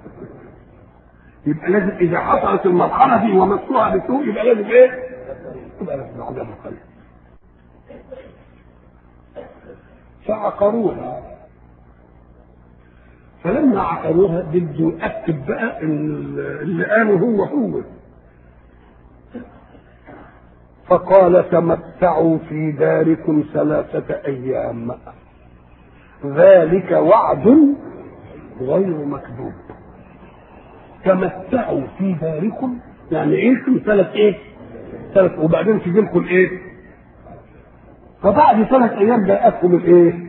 يبقى لازم إذا حصلت المرحلة دي ومسوها بسوء يبقى لازم إيه؟ يبقى لازم عذاب قليل فعقروها فلما عقروها بده يأكد بقى اللي قاله هو هو فقال تمتعوا في داركم ثلاثة أيام ذلك وعد غير مكذوب تمتعوا في داركم يعني عيشوا ثلاث ايه؟ ثلاث وبعدين تجي لكم ايه؟ فبعد ثلاث ايام جاءتهم الايه؟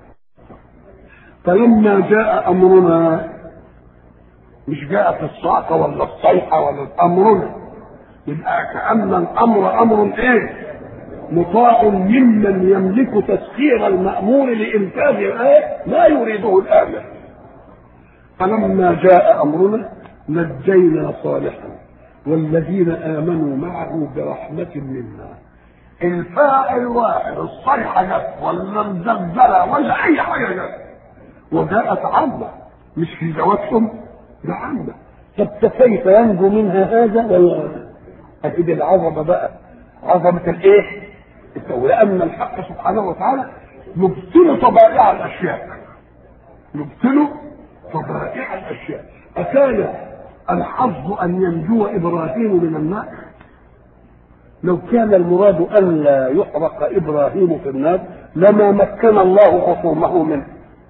فلما جاء امرنا مش جاءت الصعقه ولا الصيحه ولا امرنا يبقى كأن الامر امر ايه؟ مطاع ممن يملك تسخير المأمور لإنفاذ الآية لا يريده الآمر فلما جاء أمرنا نجينا صالحا والذين آمنوا معه برحمة منا الفاعل واحد الصيحة جت ولا الزلزلة ولا أي حاجة جت وجاءت عامة مش في ذواتهم ده عامة طب كيف ينجو منها هذا ولا أكيد العظمة بقى عظمة الإيه؟ لأن الحق سبحانه وتعالى يبطل طبائع الأشياء يبطل طبائع الأشياء أكان الحظ أن ينجو إبراهيم من النار لو كان المراد ألا يحرق إبراهيم في النار لما مكن الله خصومه منه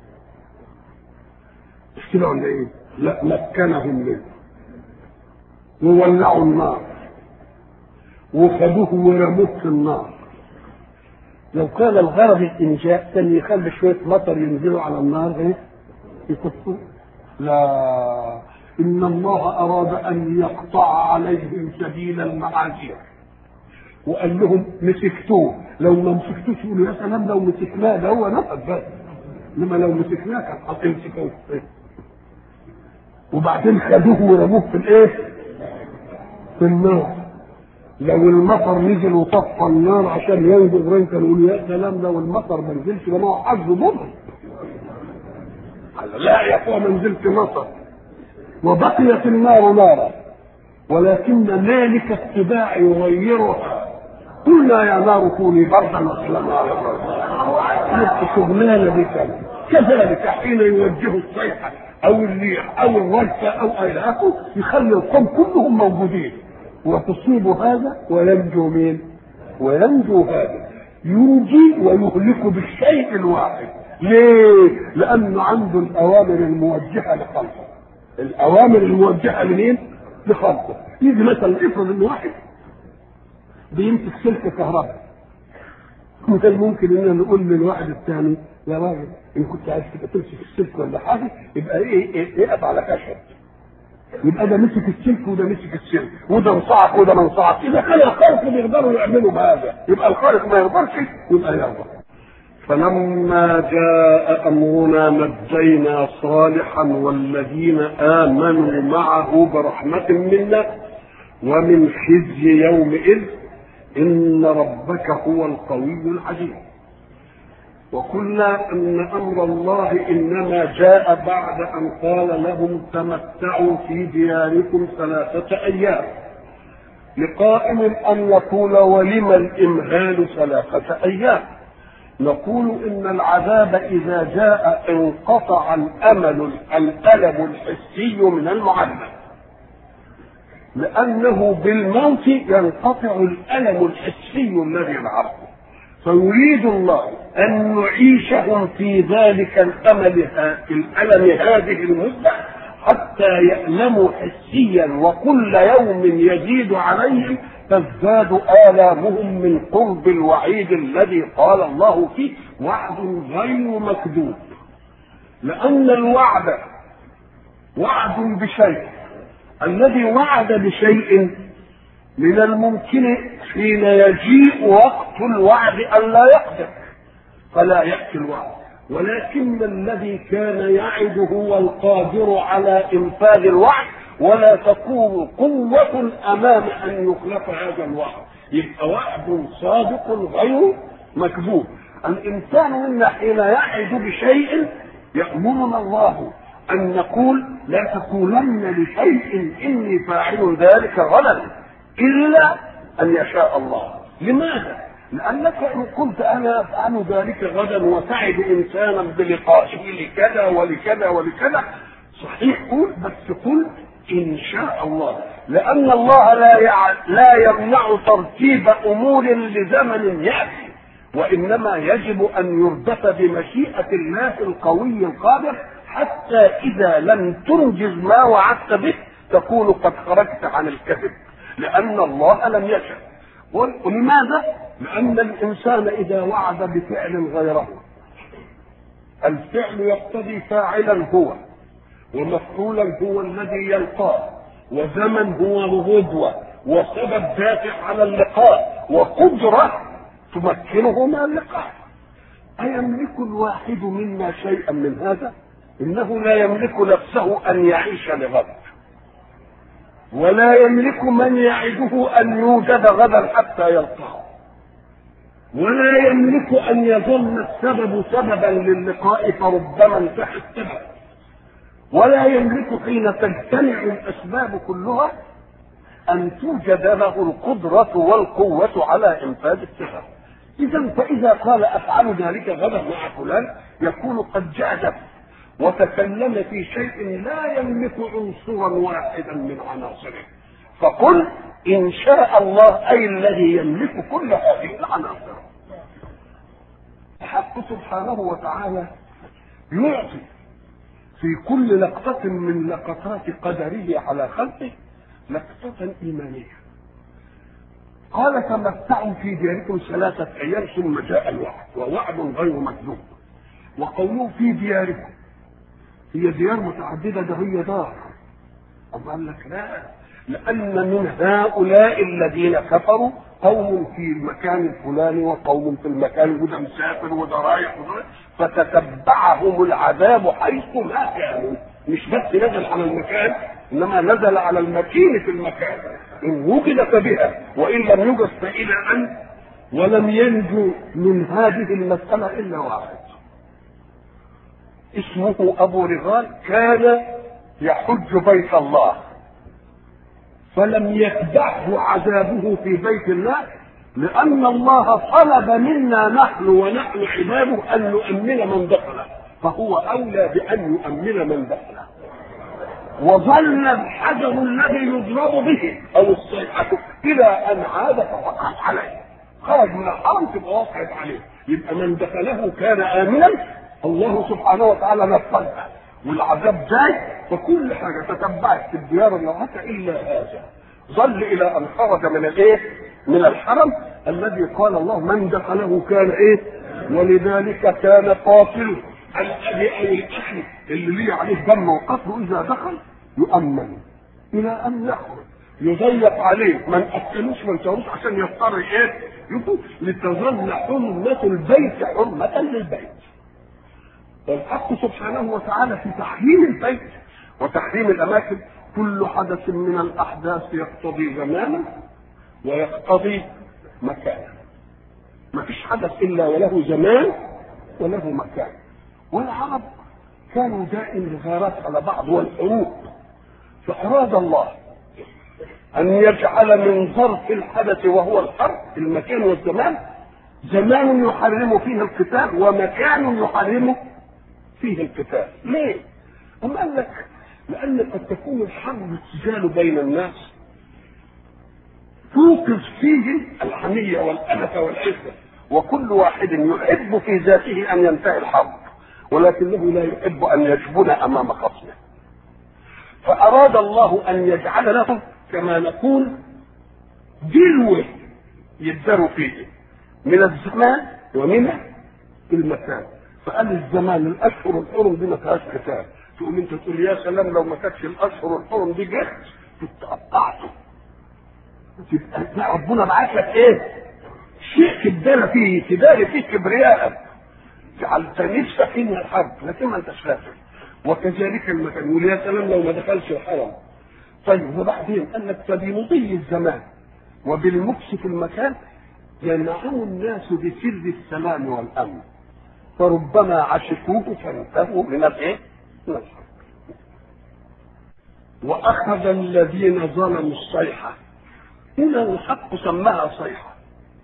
مش كده ولا إيه؟ لا مكنهم منه وولعوا النار وخدوه ورموه في النار لو كان الغرض الانجاء كان يخلي شويه مطر ينزلوا على النار ايه يكفوا لا ان الله اراد ان يقطع عليهم سبيل المعاذير وقال لهم مسكتوه لو ما مسكتوش يقولوا يا سلام لو مسكناه ده هو نفذ بس انما لو مسكناه كان هتمسكوه وبعدين خدوه ورموه في الايه؟ في النار لو المطر نزل وطفى النار عشان ينجو ابراهيم كانوا يقولوا يا سلام لو المطر ما نزلش ده ما هو حظ مضر قال لا يا اخوة ما نزلش مطر وبقيت النار نارا ولكن مالك السباع يغيرها قلنا يا نار كوني بردا وسلاما على ابراهيم شغلانه دي كانت كذلك حين يوجه الصيحه او الريح او الرجفه او الى اخره يخلي القوم كلهم موجودين وتصيب هذا وينجو مين؟ وينجو هذا ينجي ويهلك بالشيء الواحد ليه؟ لأنه عنده الأوامر الموجهة لخلقه الأوامر الموجهة لمين؟ لخلقه يجي مثلا افرض إن واحد بيمسك سلك كهرباء مثل ممكن ان نقول للواحد الثاني يا راجل ان كنت عايز تبقى تمسك السلك ولا حاجه يبقى ايه ايه اقف على خشب يبقى ده مسك السلك وده مسك السلك وده انصعق وده ما انصعق اذا كان الخلق بيقدروا يعملوا بهذا يبقى الخالق ما يقدرش يبقى يرضى فلما جاء امرنا نجينا صالحا والذين امنوا معه برحمه منا ومن خزي يومئذ ان ربك هو القوي العزيز وقلنا ان امر الله انما جاء بعد ان قال لهم تمتعوا في دياركم ثلاثه ايام لقائم ان يقول ولم الامهال ثلاثه ايام نقول ان العذاب اذا جاء انقطع الامل الالم الحسي من المعذب لانه بالموت ينقطع الالم الحسي الذي نعرفه فيريد الله أن نعيشهم في ذلك الأمل الألم هذه المدة حتى يألموا حسيا وكل يوم يزيد عليهم تزداد آلامهم من قرب الوعيد الذي قال الله فيه وعد غير مكذوب لأن الوعد وعد بشيء الذي وعد بشيء من الممكن حين يجيء وقت الوعد أن لا يقدر فلا يأتي الوعد ولكن الذي كان يعد هو القادر على إنفاذ الوعد ولا تكون قوة أمام أن يخلف هذا الوعد يبقى وعد صادق غير مكذوب الإنسان منا حين يعد بشيء يأمرنا الله أن نقول لا تقولن لشيء إني فاعل ذلك غدا إلا أن يشاء الله لماذا؟ لأنك إن قلت أنا أفعل ذلك غدا وسعد إنسانا بلقائه لكذا ولكذا ولكذا صحيح قل بس قل إن شاء الله لأن الله لا يع... لا يمنع ترتيب أمور لزمن يأتي وإنما يجب أن يردف بمشيئة الله القوي القادر حتى إذا لم تنجز ما وعدت به تكون قد خرجت عن الكذب لأن الله لم يشأ ولماذا؟ لأن الإنسان إذا وعد بفعل غيره الفعل يقتضي فاعلا هو ومفعولا هو الذي يلقاه وزمن هو الغدوة وسبب دافع على اللقاء وقدرة تمكنه من اللقاء أيملك الواحد منا شيئا من هذا؟ إنه لا يملك نفسه أن يعيش لغد ولا يملك من يعده أن يوجد غدا حتى يلقاه ولا يملك أن يظل السبب سببا للقاء فربما انتهى السبب ولا يملك حين تجتمع الأسباب كلها أن توجد له القدرة والقوة على إنفاذ السبب إذا فإذا قال أفعل ذلك غدا مع فلان يكون قد جادف وتكلم في شيء لا يملك عنصرا واحدا من عناصره فقل إن شاء الله أي الذي يملك كل هذه العناصر الحق سبحانه وتعالى يعطي في كل لقطة من لقطات قدره على خلقه لقطة إيمانية قال تمتعوا في دياركم ثلاثة أيام ثم جاء الوعد ووعد غير مكذوب وقوله في دياركم هي ديار متعددة ده هي دار أم قال لك لا لأن من هؤلاء الذين كفروا قوم في المكان الفلاني وقوم في المكان وده مسافر وده رايح وده فتتبعهم العذاب حيث ما كانوا مش بس نزل على المكان انما نزل على المكين في المكان ان وجد فبها وان لم يوجد فالى ان ولم ينجو من هذه المساله الا واحد اسمه ابو رغال كان يحج بيت الله فلم يتبعه عذابه في بيت الله لأن الله طلب منا نحن ونحن عباده أن نؤمن من دخله فهو أولى بأن يؤمن من دخله وظل الحجر الذي يضرب به أو الصيحة إلى أن عاد فوقعت عليه خرج من الحرم تبقى وقعت عليه يبقى من دخله كان آمنا الله سبحانه وتعالى نفذها والعذاب جاي فكل حاجه تتبعت في الديار النوعية الا هذا ظل الى ان خرج من الايه؟ من الحرم الذي قال الله من دخله كان ايه؟ ولذلك كان قاتل الاب او الاخ اللي ليه عليه دم وقتله اذا دخل يؤمن الى ان يخرج يضيق عليه ما ناكلوش ما نسووش عشان يضطر ايه؟ يقول لتظل حرمه البيت حرمه للبيت والحق سبحانه وتعالى في تحريم البيت وتحريم الاماكن كل حدث من الاحداث يقتضي زمانا ويقتضي مكانا ما فيش حدث الا وله زمان وله مكان والعرب كانوا دائم الغارات على بعض والحروب فاراد الله ان يجعل من ظرف الحدث وهو الحرب المكان والزمان زمان يحرم فيه القتال ومكان يحرمه فيه القتال ليه؟ أم قال لك لأن قد تكون الحرب السجال بين الناس توقظ فيه الحمية والأنف والعزة وكل واحد يحب في ذاته أن ينتهي الحرب ولكنه لا يحب أن يجبن أمام خصمه فأراد الله أن يجعل لهم كما نقول دلوة يداروا فيه من الزمان ومن المكان فقال الزمان الاشهر الحرم دي ما فيهاش قتال تقوم انت تقول يا سلام لو ما كانتش الاشهر الحرم دي جت كنت قطعته تبقى ربنا بعت لك ايه؟ شيء تدار فيه تداري فيه كبرياءك جعلت نفسك من الحرب لكن ما انتش فاكر وكذلك المكان يقول يا سلام لو ما دخلش الحرم طيب وبعدين قال لك فبمضي الزمان وبالمكس في المكان ينعم الناس بسر السلام والامن فربما عشقوه فانتهوا من الايه؟ من الحرب. واخذ الذين ظلموا الصيحه هنا الحق سماها صيحه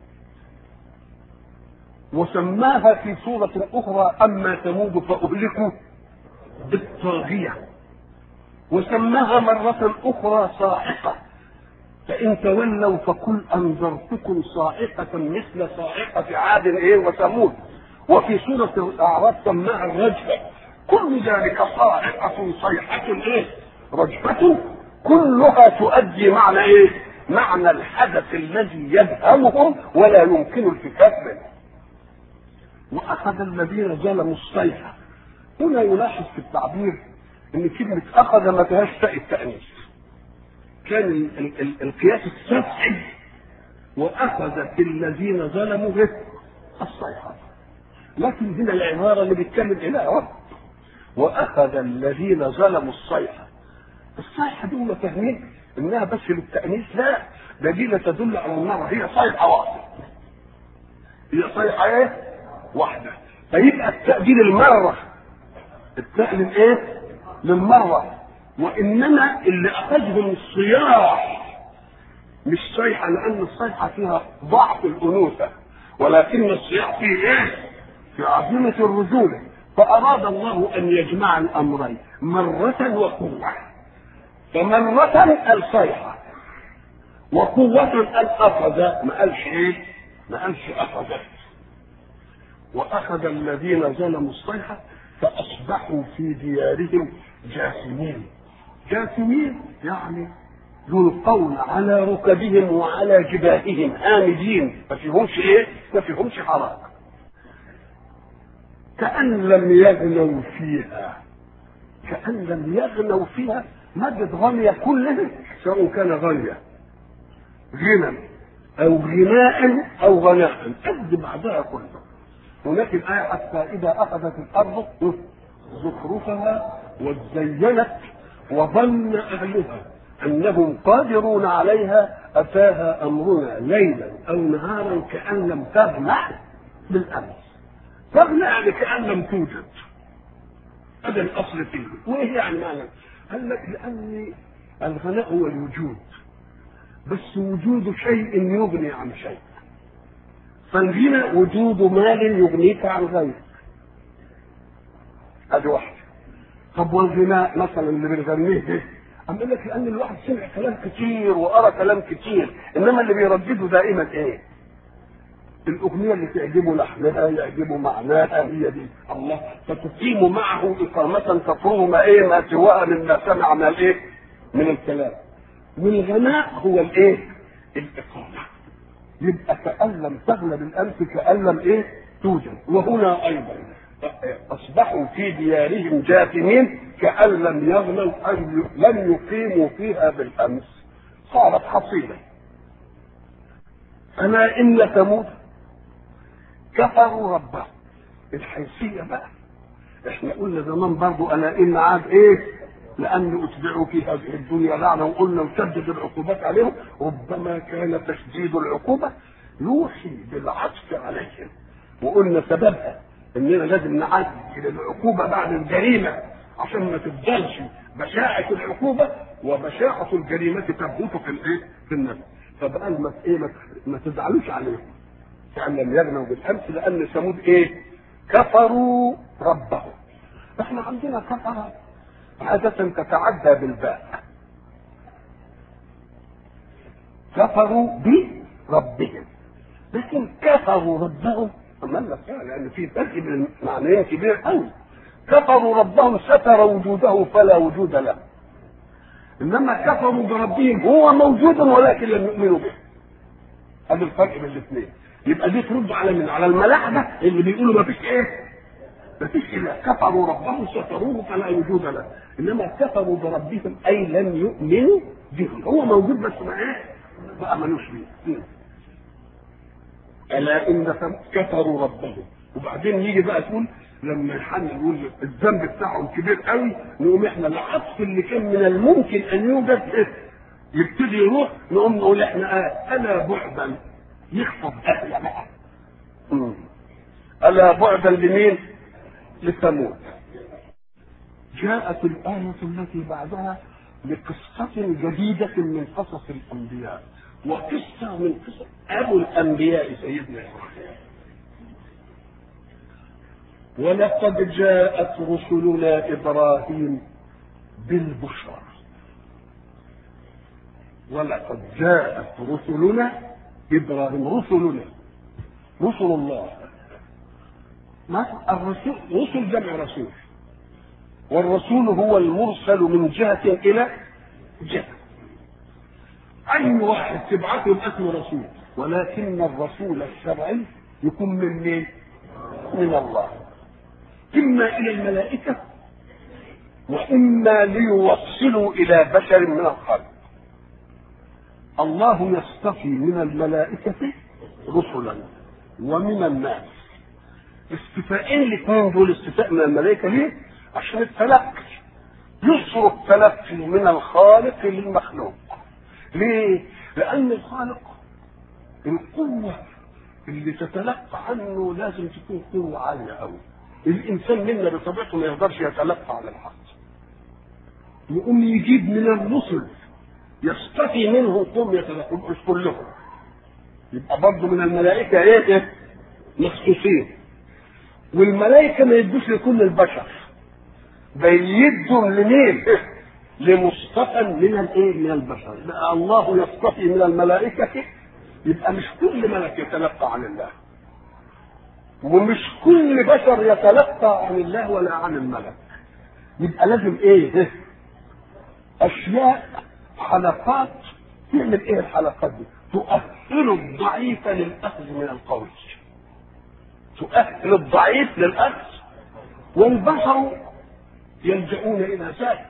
وسماها في سورة أخرى أما ثمود فأهلكوا بالطاغية وسماها مرة أخرى صاعقة فإن تولوا فقل أنذرتكم صاعقة مثل صاعقة عاد إيه وثمود وفي سورة الأعراف سماها الرجفة كل ذلك صاعقة صيحة إيه رجفة كلها تؤدي معنى إيه معنى الحدث الذي يفهمهم ولا يمكن الكتاب منه واخذ الذين ظلموا الصيحه هنا يلاحظ في التعبير ان كلمه اخذ ما فيهاش تاء التانيث كان ال- ال- ال- القياس السطحي واخذت الذين ظلموا به الصيحه لكن هنا العباره اللي بيتكلم الى رب واخذ الذين ظلموا الصيحه الصيحه دي هم فاهمين انها بس للتانيث لا ده دي لا تدل على النار هي صيحه واحده هي صيحه ايه واحده فيبقى التأديل المره التاء للايه للمره وانما اللي اخذهم الصياح مش صيحه لان الصيحه فيها ضعف الانوثه ولكن الصياح فيه ايه في عظيمه الرجوله فاراد الله ان يجمع الامرين مره وقوه فمرة الصيحة وقوة الأخذ ما قالش إيه؟ ما قالش أخذت وأخذ الذين ظلموا الصيحة فأصبحوا في ديارهم جاثمين جاثمين يعني يلقون على ركبهم وعلى جباههم آمدين ما فيهمش إيه؟ ما فيهمش حراك كأن لم يغنوا فيها كأن لم يغنوا فيها مادة غنية كلها سواء كان غنية غنى أو غناء أو غناء قد بعضها كلها هناك الآية حتى إذا أخذت الأرض زخرفها وزينت وظن أهلها أنهم قادرون عليها أتاها أمرنا ليلا أو نهارا كأن لم تغنى بالأمس تغنى يعني كأن لم توجد هذا الأصل فيه وإيه يعني معنى قال لك لأن الغناء هو الوجود بس وجود شيء يغني عن شيء فالغنى وجود مال يغنيك عن غيرك ادي واحده طب والغناء مثلا اللي بنغنيه ده أم قال لك لان الواحد سمع كلام كتير وقرا كلام كتير انما اللي بيردده دائما ايه الاغنيه اللي تعجبه لحنها يعجبه معناها هي دي الله فتقيم معه اقامه تطره ما ايه ما سواها مما سمع من الايه من الكلام والغناء هو الايه الاقامه يبقى كان لم تغلب الامس كان لم ايه توجد وهنا ايضا اصبحوا في ديارهم جاثمين كان لم يغنوا أي لم يقيموا فيها بالامس صارت حصيله اما ان ثمود كفروا ربهم الحيثيه بقى احنا قلنا زمان برضو الا ان عاد ايه لان اتبعوا في هذه الدنيا لعنه وقلنا نشدد العقوبات عليهم ربما كان تشديد العقوبه يوحي بالعطف عليهم وقلنا سببها اننا لازم نعدل العقوبه بعد الجريمه عشان ما تفضلش بشاعة العقوبة وبشاعة الجريمة تثبت في الايه؟ في النفس. فبقى ما ايه ما, ما تزعلوش عليهم. كأن لم يغنوا بالامس لان ثمود ايه؟ كفروا ربهم. احنا عندنا كفر عادة تتعدى بالباء. كفروا بربهم. لكن كفروا ربهم أما لك لأن في فرق بين معنيين كبير قوي. كفروا ربهم ستر وجوده فلا وجود له. إنما كفروا بربهم هو موجود ولكن لم يؤمنوا به. هذا الفرق بين الاثنين. يبقى دي ترد على من؟ على الملاحدة اللي بيقولوا ما فيش إيه؟ ما فيش إلا كفروا ربهم ستروه فلا وجود له. إنما كفروا بربهم أي لم يؤمنوا به. هو موجود بس ما إيه؟ ما آمنوش به. الا ان كفروا ربهم وبعدين يجي بقى تقول لما يحن يقول الذنب بتاعهم كبير قوي نقوم احنا العطف اللي كان من الممكن ان يوجد يبتدي يروح نقوم نقول احنا آه الا بعدا يخفض اهل بقى مم. الا بعدا لمين؟ لثمود جاءت الآية التي بعدها بقصة جديدة من قصص الأنبياء وقصة من قصص أبو الأنبياء سيدنا إبراهيم ولقد جاءت رسلنا إبراهيم بالبشرى ولقد جاءت رسلنا إبراهيم رسلنا رسل الله ما الرسول رسل جمع رسول والرسول هو المرسل من جهة إلى جهة اي واحد تبعته يبقى اسمه رسول ولكن الرسول الشرعي يكون من مين؟ من الله اما الى الملائكه واما ليوصلوا الى بشر من الخلق الله يصطفي من الملائكه رسلا ومن الناس استفاءين الاثنين دول استفاء من الملائكه ليه؟ عشان التلقي يسر التلقي من الخالق للمخلوق ليه؟ لأن الخالق القوة اللي تتلقى عنه لازم تكون قوة عالية أوي الإنسان منا بطبيعته ما يقدرش يتلقى على الحق يقوم يجيب من الرسل يصطفي منهم قوم يتلقى مش كلهم يبقى برضه من الملائكة إيه؟ مخصوصين والملائكة ما يدوش لكل البشر بيدوا لمين؟ لمصطفى من الايه؟ من البشر، بقى الله يصطفي من الملائكة يبقى مش كل ملك يتلقى عن الله. ومش كل بشر يتلقى عن الله ولا عن الملك. يبقى لازم ايه؟ اشياء حلقات تعمل ايه الحلقات دي؟ تؤهل الضعيف للاخذ من القوي. تؤهل الضعيف للاخذ والبشر يلجؤون الى ذلك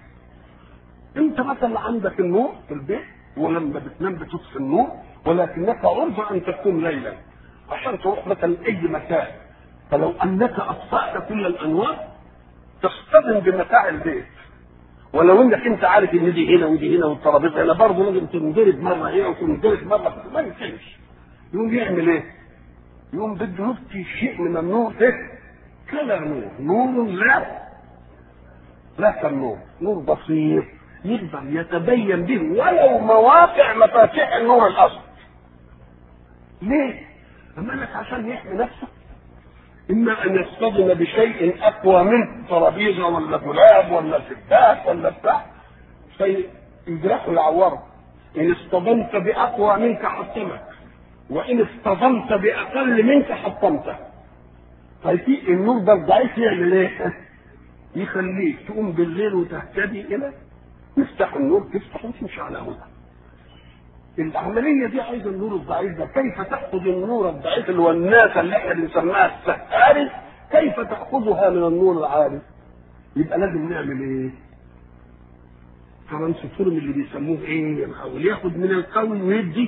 انت مثلا عندك النور في البيت ولما بتنام بتطفي النور ولكنك عرضة ان تكون ليلا عشان تروح مثلا اي مكان فلو انك اطفأت كل الانوار تصطدم بمتاع البيت ولو انك انت عارف ان دي هنا ودي هنا والترابيزه هنا برضه لازم تنجرد مره هنا وتنجرد مره ما يمكنش يقوم يعمل ايه؟ يقوم بده يبكي شيء من النور ده كلا نور نور لا لا كالنور نور بسيط يقدر يتبين به ولو مواقع مفاتيح النور الاصل ليه؟ أما لك عشان يحمي نفسه إما أن يصطدم بشيء أقوى منه ترابيزة ولا دولاب ولا سباك ولا بتاع فيجرحه يعوره إن اصطدمت بأقوى منك حطمك وإن اصطدمت بأقل منك حطمته ففي النور ده الضعيف يعمل إيه؟ يخليك تقوم بالليل وتهتدي الى تفتح النور تفتح وتمشي على هدى العملية دي عايزة النور الضعيف ده كيف تأخذ النور الضعيف اللي هو الناس اللي احنا بنسميها السحاري كيف تأخذها من النور العالي يبقى لازم نعمل ايه ترانسفورم اللي بيسموه ايه الحول ياخد من القوي ويدي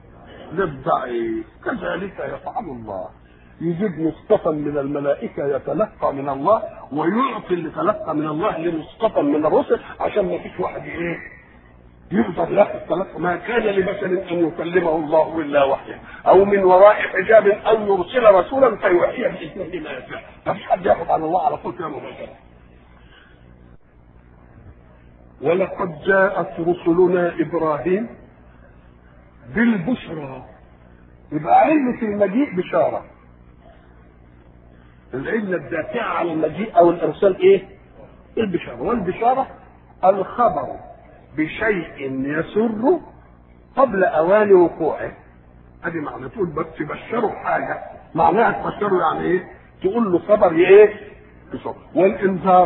للضعيف كذلك يفعل الله يجيب مصطفى من الملائكة يتلقى من الله ويعطي اللي تلقى من الله لمصطفى من الرسل عشان ما فيش واحد ايه يقدر ياخذ تلقى ما كان لبشر ان يكلمه الله الا وحيا او من وراء حجاب او يرسل رسولا فيوحي باذنه ما يشاء ما فيش حد ياخذ عن الله على طول كده مباشره ولقد جاءت رسلنا ابراهيم بالبشرى يبقى علة المجيء بشاره العلة الدافعة على المجيء أو الإرسال إيه؟ البشارة، والبشارة الخبر بشيء يسر قبل أوان وقوعه. أدي معنى تقول بس تبشره حاجة، معناها تبشره يعني إيه؟ تقول له خبر إيه؟ بشر. والإنذار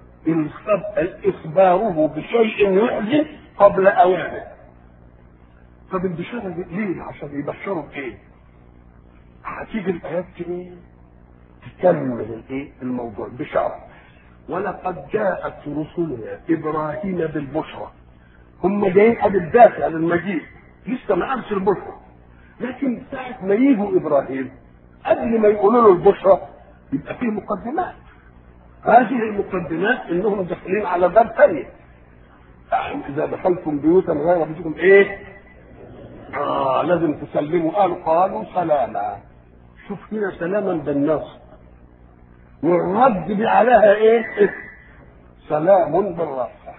إخباره بشيء يحزن قبل أوانه. طب البشارة دي ليه؟ عشان يبشروا بإيه؟ هتيجي الآيات إيه؟ تكمل الايه الموضوع بشارة ولقد جاءت رسلنا ابراهيم بالبشرى هم جايين قبل الدافع للمجيء لسه ما قالش البشرى لكن ساعة ما يجوا ابراهيم قبل ما يقولوا له البشرى يبقى فيه مقدمات هذه المقدمات انهم داخلين على باب ثانية اذا دخلتم بيوتا غير بيوتكم ايه؟ اه لازم تسلموا قالوا قالوا سلاما شوف هنا سلاما بالنصر والرد عليها ايه؟ سلام بالرفع.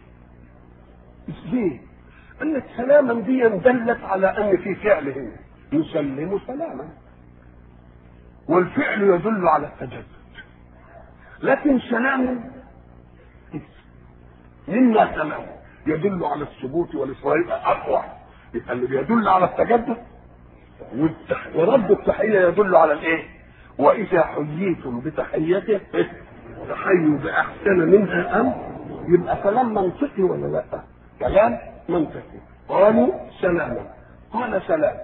ليه؟ قال لك سلاما دي دلت على ان في فعل هنا يسلم سلاما. والفعل يدل على التجدد. لكن سلام مما سلام يدل على الثبوت والاصرار اقوى يبقى اللي بيدل على التجدد ورد التحيه يدل على الايه؟ واذا حييتم بتحيته تحيوا باحسن منها ام يبقى كلام منطقي ولا لا؟ كلام منطقي قالوا سلاما قال سلام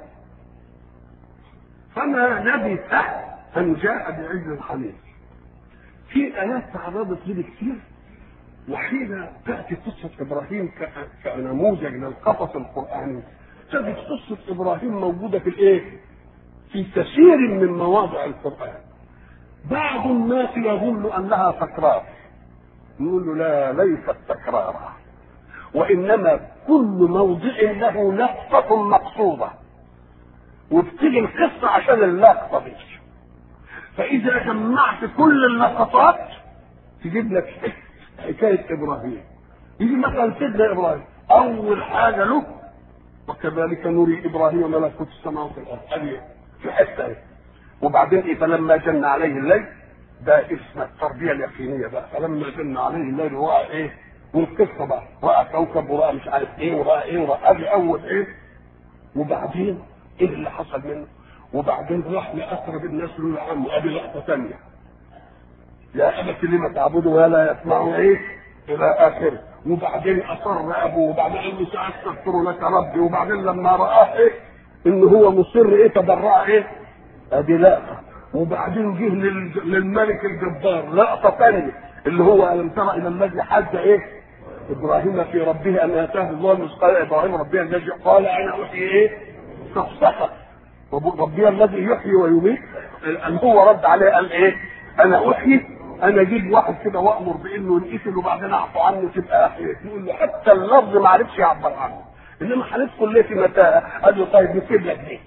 فما لبث ان جاء بعجل حنيف في ايات تعرضت لي كتير وحين تاتي قصه ابراهيم كنموذج للقصص القراني تجد قصه ابراهيم موجوده في الايه؟ في كثير من مواضع القران بعض الناس يظن انها تكرار نقول له لا ليست تكرارا وانما كل موضع له لقطه مقصوده وبتيجي القصه عشان اللقطه دي فاذا جمعت كل اللقطات تجيب لك حكايه ابراهيم يجي مثلا سيدنا ابراهيم اول حاجه له وكذلك نري ابراهيم ملكوت السماوات والارض هذه في حته وبعدين ايه فلما جن عليه الليل ده اسم التربيه اليقينيه بقى فلما جن عليه الليل راى ايه والقصه بقى راى كوكب وراى مش عارف ايه وراى ايه وراى ادي اول ايه وبعدين ايه اللي حصل منه وبعدين راح لاقرب الناس له لعمه ادي لقطه ثانيه يا ابت لم تعبدوا ولا يسمعوا ايه الى اخره وبعدين اصر ابوه وبعدين قال له ساستغفر لك ربي وبعدين لما راه ايه ان هو مصر ايه تبرع ايه ادي لقطه وبعدين جه للملك الجبار لقطه ثانيه اللي هو الم ترى الى الذي حج ايه ابراهيم في ربه ان اتاه الله قال ابراهيم ربي الذي قال انا احيي ايه صفصفه ربي الذي يحيي ويميت ان هو رد عليه قال ايه انا احيي انا اجيب واحد كده وامر بانه ينقتل وبعدين اعفو عنه تبقى احيي يقول له حتى اللفظ ما عرفش يعبر عنه انما هندخل ليه في متاهه قال له طيب نسيب لك دي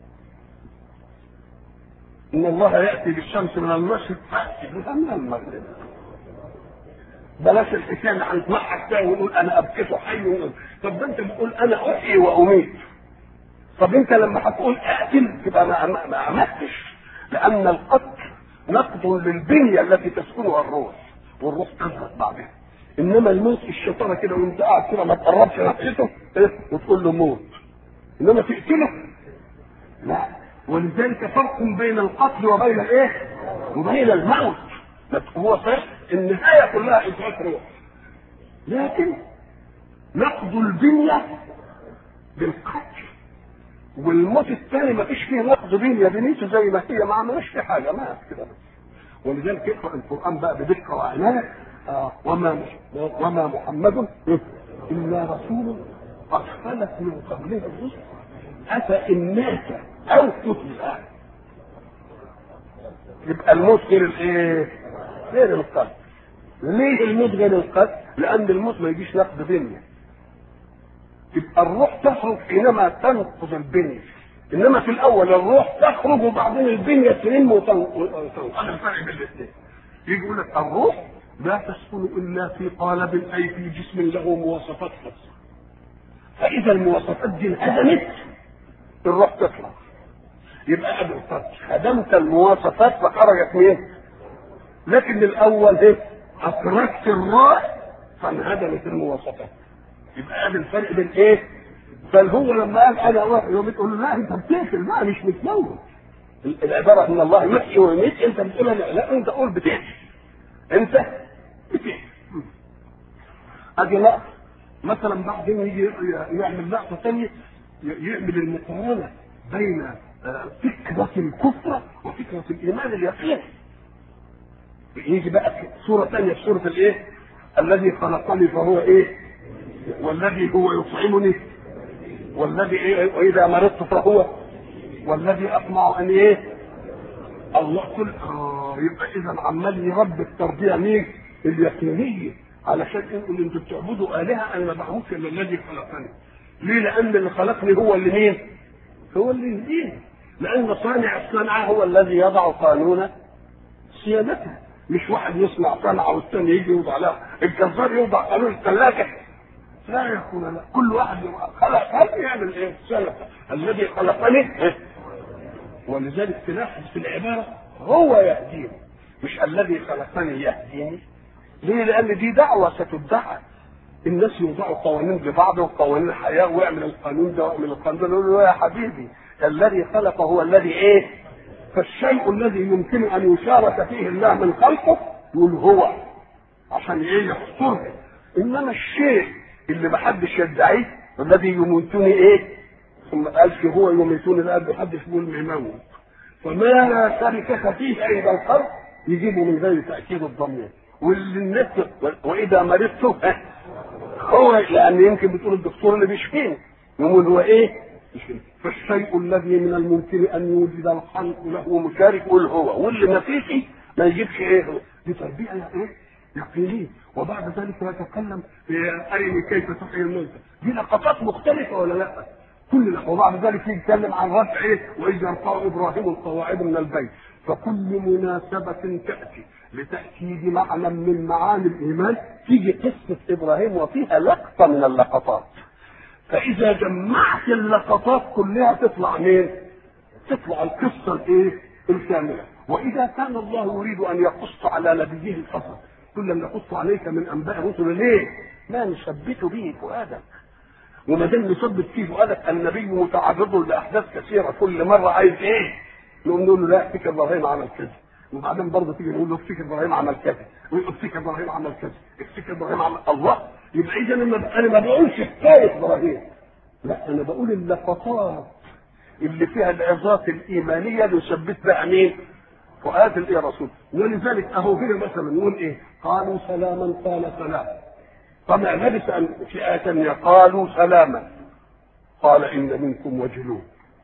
ان الله ياتي بالشمس من المشرق فاتي بها من المغرب بلاش الحكايه اللي هنسمعها كده ونقول انا ابكته حي ونقول. طب ده انت بتقول انا احيي واميت طب انت لما هتقول اقتل تبقى ما ما, ما عملتش لان القتل نقد للبنيه التي تسكنها الروح والروح تظهر بعدها انما الموت الشيطانه كده وانت قاعد كده ما تقربش ناحيته ايه وتقول له موت انما تقتله لا ولذلك فرق بين القتل وبين الايه؟ وبين الموت هو صحيح النهايه كلها ادراك روح لكن نقض البنيه بالقتل والموت الثاني ما فيش فيه نقض بنيه بنيته زي ما هي ما عملش فيه حاجه ما كده ولذلك اقرا القران بقى بدقه وعنايه آه وما وما محمد الا رسول قد خلت من قبله الرسل افان مات او قتل يبقى الموت غير الايه؟ غير القتل ليه الموت غير القتل؟ لان الموت ما يجيش نقد بنيه يبقى الروح تخرج حينما تنقض البنيه انما في الاول الروح تخرج وبعدين البنيه تنم وتنقض هذا الفرق بين الاثنين يجي يقول لك الروح لا تسكن الا في قالب اي في جسم له مواصفات خاصه فاذا المواصفات دي انهدمت الروح تطلع يبقى قبل هدمت المواصفات فخرجت مين؟ لكن الاول ايه؟ اخرجت الروح فانهدمت المواصفات يبقى قبل الفرق بين ايه؟ بل هو لما قال انا واحد بتقول له لا انت بتقتل لا مش بتموت العباره ان الله يحيي ويميت انت بتقول لا, لا انت قول بتقتل انت بتقتل ادي لقطه مثلا بعدين يجي يعمل لقطه ثانيه يعمل المقارنه بين فكرة الكفر وفكرة الإيمان اليقين يجي بقى في سورة ثانية في سورة الإيه؟ الذي خلقني فهو إيه؟ والذي هو يطعمني والذي إيه؟ وإذا مرضت فهو والذي أطمع أن إيه؟ الله كل آه يبقى إذا عمال يربي التربية مين؟ اليقينية علشان يقول انتوا بتعبدوا آلهة أنا ما بعبدش إلا الذي خلقني. ليه؟ لأن اللي خلقني هو اللي مين؟ هو اللي يهديني. لأن صانع الصنعة هو الذي يضع قانون صيانتها مش واحد يصنع صنعة والثاني يجي يوضع لها الجزار يوضع قانون الثلاجة لا يا اخونا لا كل واحد خلق هل يعمل ايه سلف الذي خلقني إيه؟ ولذلك تلاحظ في العبارة هو يهديني مش الذي خلقني يهديني ليه لأن دي دعوة ستدعى الناس يوضعوا قوانين لبعض وقوانين الحياة ويعمل القانون ده ويعمل القانون ده يقول له يا حبيبي الذي خلق هو الذي ايه فالشيء الذي يمكن ان يشارك فيه الله من خلقه يقول هو عشان ايه يحصره انما الشيء اللي محدش يدعيه الذي يميتني ايه ثم قالش هو يميتني لا محدش يقول يموت فما لا شركة فيه عند الخلق يجيبوا من غير تأكيد الضمير واللي الناس واذا مرضت هو لان يمكن بتقول الدكتور اللي بيشفيني يقول هو ايه؟ يشفيني فالشيء الذي من الممكن ان يوجد الخلق له مشارك يقول هو واللي ما فيش ما يجيبش ايه هو دي تربيه ايه؟ يقينيه وبعد ذلك يتكلم ارني كيف تحيي الموتى دي لقطات مختلفه ولا لا؟ كل لقطة. وبعد ذلك يتكلم عن رفع ايه؟ واذ يرفع ابراهيم القواعد من البيت فكل مناسبة تأتي لتأكيد معنى من معاني الإيمان تيجي قصة إبراهيم وفيها لقطة من اللقطات فإذا جمعت اللقطات كلها تطلع مين؟ تطلع القصة الإيه؟ الكاملة وإذا كان الله يريد أن يقص على نبيه القصص كل ما نقص عليك من أنباء الرسل ليه؟ ما نثبت به فؤادك وما دام نثبت فيه فؤادك النبي متعرض لأحداث كثيرة كل مرة عايز إيه؟ نقوم نقول له لا افتكر ابراهيم عمل كذا وبعدين برضه تيجي نقول له افتكر ابراهيم عمل كذا افتكر ابراهيم عمل كذا افتكر ابراهيم عمل الله يبقى اذا انا ما بقولش حكايه ابراهيم لا انا بقول اللقطات اللي فيها العظات الايمانيه اللي يثبت بها مين؟ فؤاد الايه رسول ولذلك اهو هنا مثلا نقول ايه؟ قالوا سلاما قال سلام طبعا لبس ان في ايه ثانيه قالوا سلاما قال ان منكم وجلون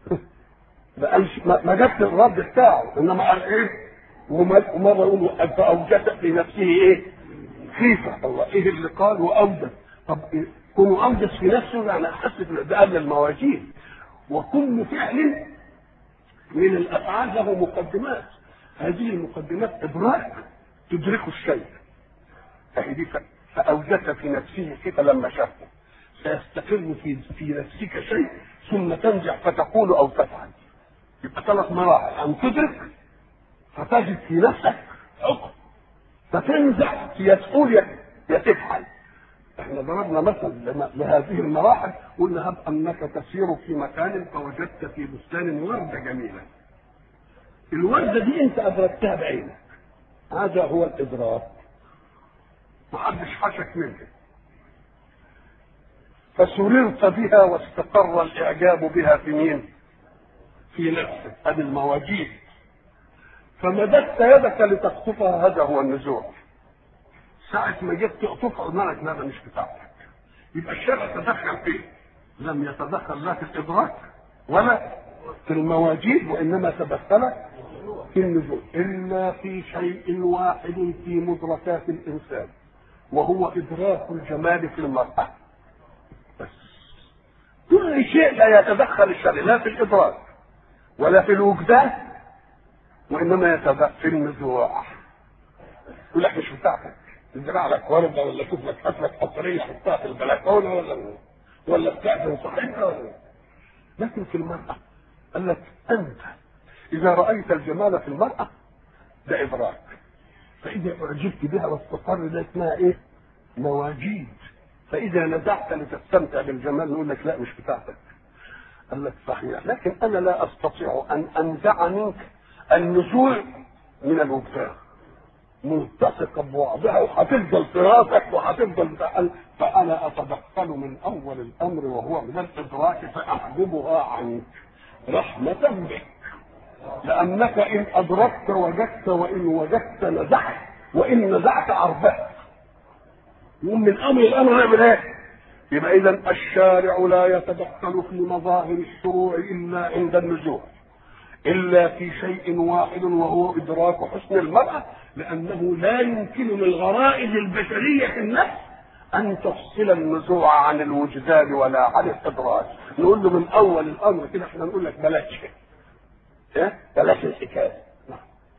ما قالش ما جابش الرد بتاعه انما قال ايه ومره يقول فاوجدت في نفسه ايه خيفه الله ايه اللي قال واوجد طب إيه؟ كونه اوجد في نفسه يعني احس ده قبل المواجيد وكل فعل من الافعال له مقدمات هذه المقدمات ادراك تدرك الشيء فهي دي فاوجدت في نفسه خيفه لما شافه سيستقر في في نفسك شيء ثم تنزع فتقول او تفعل يبقى ثلاث مراحل ان تدرك فتجد في نفسك حكم فتنزع يا تقول يا تفعل احنا ضربنا مثل لهذه المراحل قلنا هب انك تسير في مكان فوجدت في بستان ورده جميله الورده دي انت ادركتها بعينك هذا هو الادراك محدش حشك منك فسررت بها واستقر الاعجاب بها في مين؟ في نفسك ادي المواجيد فمددت يدك لتقطفها هذا هو النزوع ساعة ما جيت تقطفها قلنا لك لا ده مش بتاعتك يبقى الشرع تدخل فيه لم يتدخل لا في الادراك ولا في المواجيد وانما تدخل في النزول الا في شيء واحد في مدركات الانسان وهو ادراك الجمال في المراه بس كل شيء لا يتدخل الشرع لا في الادراك ولا في الوجدان وانما يتدخل في النزوع يقول لك مش بتاعتك تزرع لك ورده ولا شوف لك حفله قطريه حطها في البلكونه ولا ولا بتاعت صاحبها ولا لكن في المراه قال لك انت اذا رايت الجمال في المراه ده ادراك فاذا اعجبت بها واستقر ده اسمها ايه؟ مواجيد فاذا نزعت لتستمتع بالجمال نقول لك لا مش بتاعتك قال لك صحيح لكن انا لا استطيع ان انزع منك النزوع من الوجدان ملتصقه ببعضها وهتفضل في راسك وهتفضل بتاع فانا اتدخل من اول الامر وهو من الادراك فاحجبها عنك رحمه بك لانك ان ادركت وجدت وان وجدت نزعت وان نزعت اربعت ومن امر الامر نعمل ايه؟ يبقى اذا الشارع لا يتدخل في مظاهر الشروع الا عند النزوع الا في شيء واحد وهو ادراك حسن المراه لانه لا يمكن للغرائز البشريه في النفس ان تفصل النزوع عن الوجدان ولا عن الادراك نقول له من اول الامر كده احنا نقول لك بلاش ايه بلاش الحكايه نعم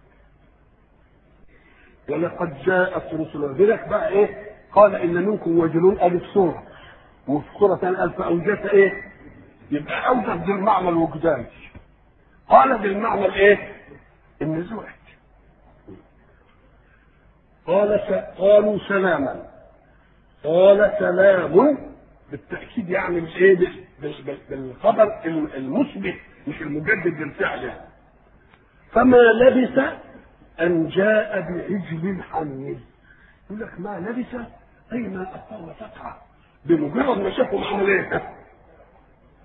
ولقد جاءت رسلنا بلك بقى ايه قال ان منكم وجلون ادي في سوره وفي سوره ثانيه قال فاوجدت ايه يبقى اوجد بالمعنى الوجداني قال بالمعنى الايه النزوع قال س... قالوا سلاما قال سلام بالتاكيد يعني بالايه بال... بالخبر المثبت مش المجدد للفعل يعني فما لبث ان جاء بعجل حنيذ يقول لك ما لبث اي ما اقام فتحه بمجرد ما شافهم عمل ايه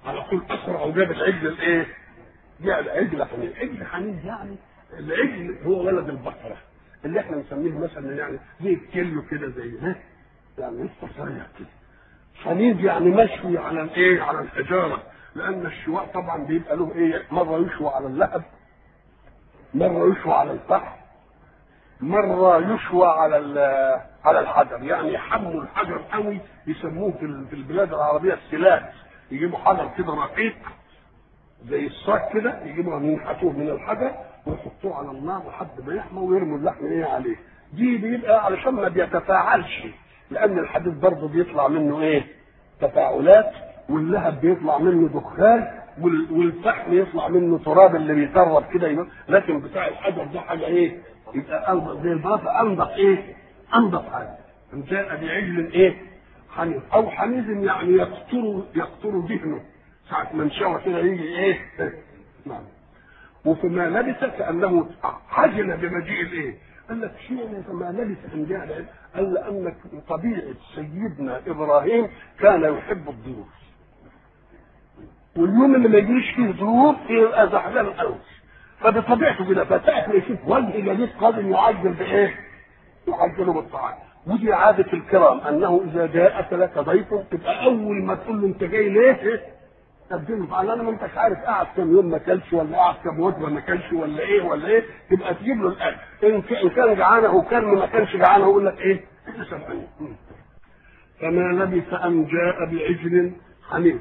على طول اسرع وجاب العجل الايه؟ جاء العجل حنين، عجل حنين يعني العجل هو ولد البقره اللي احنا نسميه مثلا يعني زي الكيلو كده زي ها يعني لسه صغير كده حنين يعني مشوي على الايه؟ على الحجاره لان الشواء طبعا بيبقى له ايه؟ مره يشوى على اللهب مره يشوى على الفحم مره يشوى على على الحجر يعني يحموا الحجر قوي يسموه في في البلاد العربيه السلات يجيبوا حجر كده رقيق زي الصاج كده يجيبوا ينحتوه من الحجر ويحطوه على النار لحد ما يحمى ويرموا اللحم ايه عليه دي بيبقى علشان ما بيتفاعلش لان الحديد برضه بيطلع منه ايه تفاعلات واللهب بيطلع منه دخان والفحم يطلع منه تراب اللي بيترب كده لكن بتاع الحجر ده حاجه ايه يبقى انضف زي البلاطه انضف ايه انضف حاجه جاء بعجل ايه حنيذ او حنيذ يعني يقطر يقطر ذهنه ساعة ما انشوى كده يجي ايه نعم وفيما لبث كانه حزن بمجيء الايه قال لك شيء فما لبث ان جاء العلم قال لان طبيعه سيدنا ابراهيم كان يحب الضيوف واليوم اللي ما يجيش فيه ضيوف يبقى زعلان قوي فبطبيعته كده فتاة ما يشوف وجه جديد قادم يعجل بايه؟ يعجله بالطعام ودي عادة الكرام انه اذا جاءك لك ضيف تبقى اول ما تقول له انت جاي ليه؟ تبدله فقال انا ما انتش عارف قاعد كم يوم ما اكلش ولا قاعد كم وجبه ما اكلش ولا ايه ولا ايه تبقى تجيب له الاكل ان كان جعانه وكان ما كانش جعانه يقول لك ايه؟ انت سامعني فما لبث ان جاء بعجل حنيذ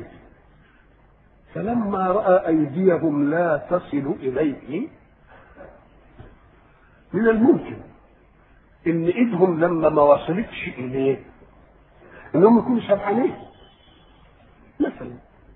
فلما راى ايديهم لا تصل اليه من الممكن ان ايدهم لما ما وصلتش اليه انهم يكونوا شبعانين مثلا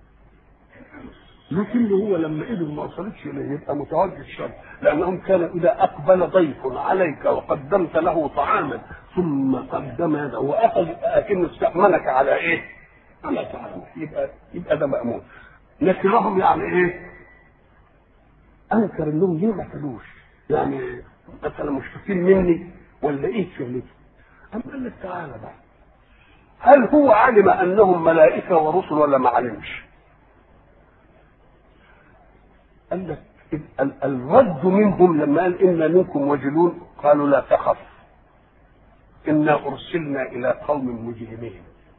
لكن هو لما ايدهم ما وصلتش اليه يبقى متوجه الشر لانهم كانوا اذا اقبل ضيف عليك وقدمت له طعاما ثم قدم يده واخذ اكنه استامنك على ايه؟ على طعامه يبقى يبقى ده مامون نكرهم يعني ايه؟ انكر انهم ليه ما كلوش؟ يعني مثلا مشفقين مني ولا ايه شغلته؟ أم قال لك تعالى بقى هل هو علم انهم ملائكه ورسل ولا ما علمش؟ قال لك الرد منهم لما قال انا منكم وجلون قالوا لا تخف انا ارسلنا الى قوم مجرمين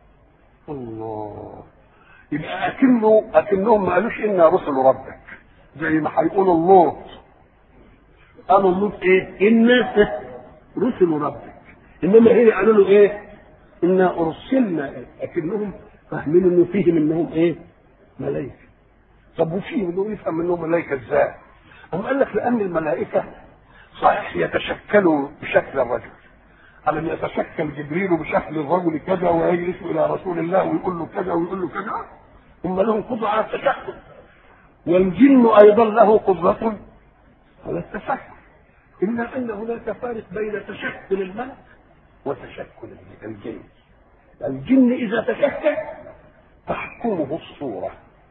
الله يبقى اكنه اكنهم ما قالوش انا رسل ربك زي ما هيقولوا اللوط قالوا اللوط ايه؟ انا رسل ربك انما هنا قالوا له ايه؟ انا ارسلنا اكنهم فاهمين انه فيهم انهم ايه؟ ملائكه طب وفيهم انه يفهم انهم ملائكه ازاي؟ هم قال لك لان الملائكه صحيح يتشكلوا بشكل الرجل ألم يتشكل جبريل بشكل الرجل كذا ويجلس إلى رسول الله ويقول له كذا ويقول له كذا هم لهم قدرة على التشكل والجن أيضا له قدرة على التشكل إلا أن هناك فارق بين تشكل الملك وتشكل الجن الجن إذا تشكل تحكمه الصورة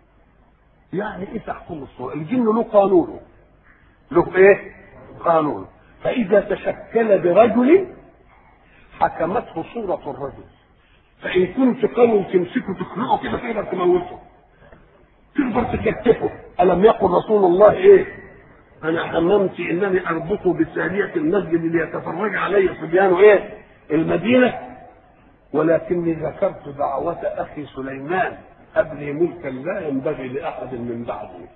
يعني إيه تحكم الصورة الجن له قانونه له إيه قانون فإذا تشكل برجل حكمته صورة الرجل فإن كنت قوي تمسكه تخنقه كده تقدر تموته تقدر تكتفه ألم يقل رسول الله إيه أنا حممت إنني أربطه بسارية المسجد ليتفرج علي صبيان إيه المدينة ولكني ذكرت دعوة أخي سليمان أبني ملكا لا ينبغي لأحد من بعده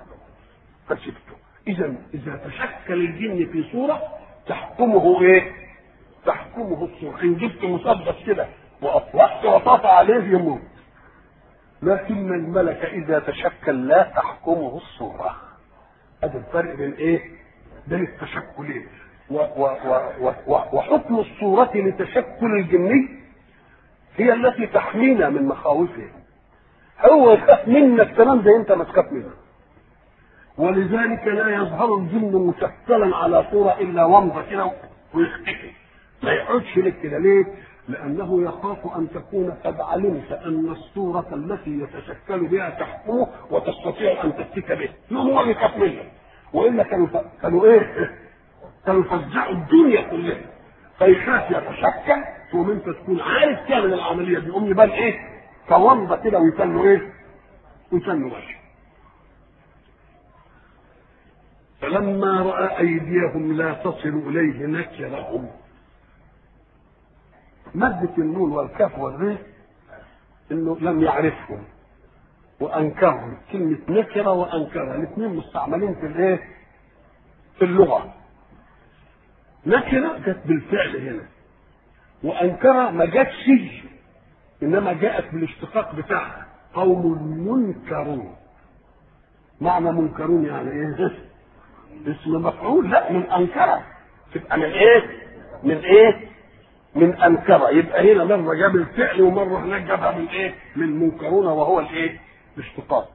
فسبته إذا إذا تشكل الجن في صورة تحكمه إيه؟ تحكمه الصورة إن جبت مسدس كده وأطلقت وطاف عليه يموت لكن الملك إذا تشكل لا تحكمه الصورة هذا الفرق بين إيه؟ بين التشكلين و و و و وحكم الصورة لتشكل الجني هي التي تحمينا من مخاوفه هو يخاف منك تمام زي انت ما تخاف منه ولذلك لا يظهر الجن مشكلا على صورة إلا ومضة كده ويختفي ما يقعدش لك كده ليه؟ لأنه يخاف أن تكون قد علمت أن الصورة التي يتشكل بها تحكمه وتستطيع أن تفتك به يوم هو يخاف منك وإلا كانوا كانوا إيه؟ كانوا فزعوا الدنيا كلها فيخاف يتشكل ثم أنت تكون عارف تعمل العملية دي يقوم يبان إيه؟ كومضة كده ويكون له إيه؟ وتنوا ماشي فلما راى ايديهم لا تصل اليه نكرهم مادة النون والكاف والري انه لم يعرفهم وانكرهم كلمة نكرة وانكرها الاثنين مستعملين في الايه؟ في اللغة نكرة جت بالفعل هنا وانكرها ما جاتش انما جاءت بالاشتقاق بتاعها قوم منكرون معنى منكرون يعني ايه؟ اسم مفعول لا من انكره تبقى من ايه؟ من ايه؟ من انكره يبقى هنا مره جاب الفعل ومره هناك جابها من ايه؟ من منكرون وهو الايه؟ الاشتقاق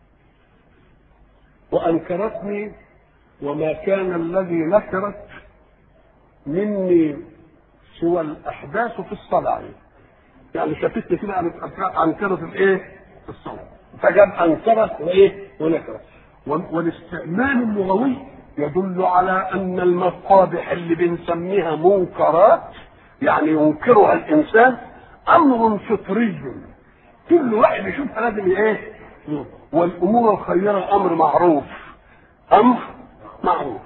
وانكرتني وما كان الذي نكرت مني سوى الاحداث في الصلاه يعني شافتني كده انكرت الايه؟ الصلاه فجاب انكرت وايه؟ ونكرت والاستعمال اللغوي يدل على ان المقابح اللي بنسميها منكرات يعني ينكرها الانسان امر فطري كل واحد يشوفها لازم ايه والامور الخيره امر معروف امر معروف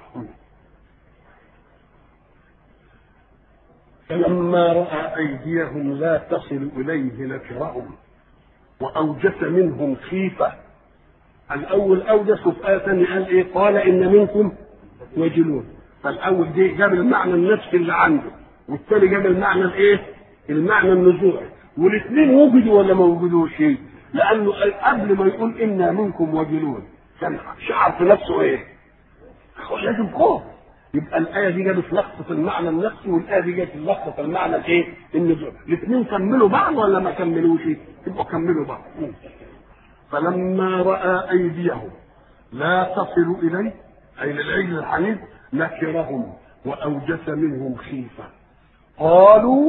فلما راى ايديهم لا تصل اليه نكرهم واوجس منهم خيفه الاول اوجس وفي ايه ثانيه قال ايه قال ان منكم وجلون فالاول دي جاب المعنى النفسي اللي عنده والثاني جاب المعنى الايه المعنى النزوعي والاثنين وجدوا ولا ما وجدوش لانه قبل ما يقول انا منكم وجلون كان شعر في نفسه ايه لازم خوف يبقى الايه دي جابت لخصه المعنى النفسي والايه دي جابت لخصه المعنى الايه النزوعي الاثنين كملوا بعض ولا ما كملوش يبقوا كملوا بعض فلما راى ايديهم لا تصل اليه اي للعجل الحنيف نكرهم واوجس منهم خيفه قالوا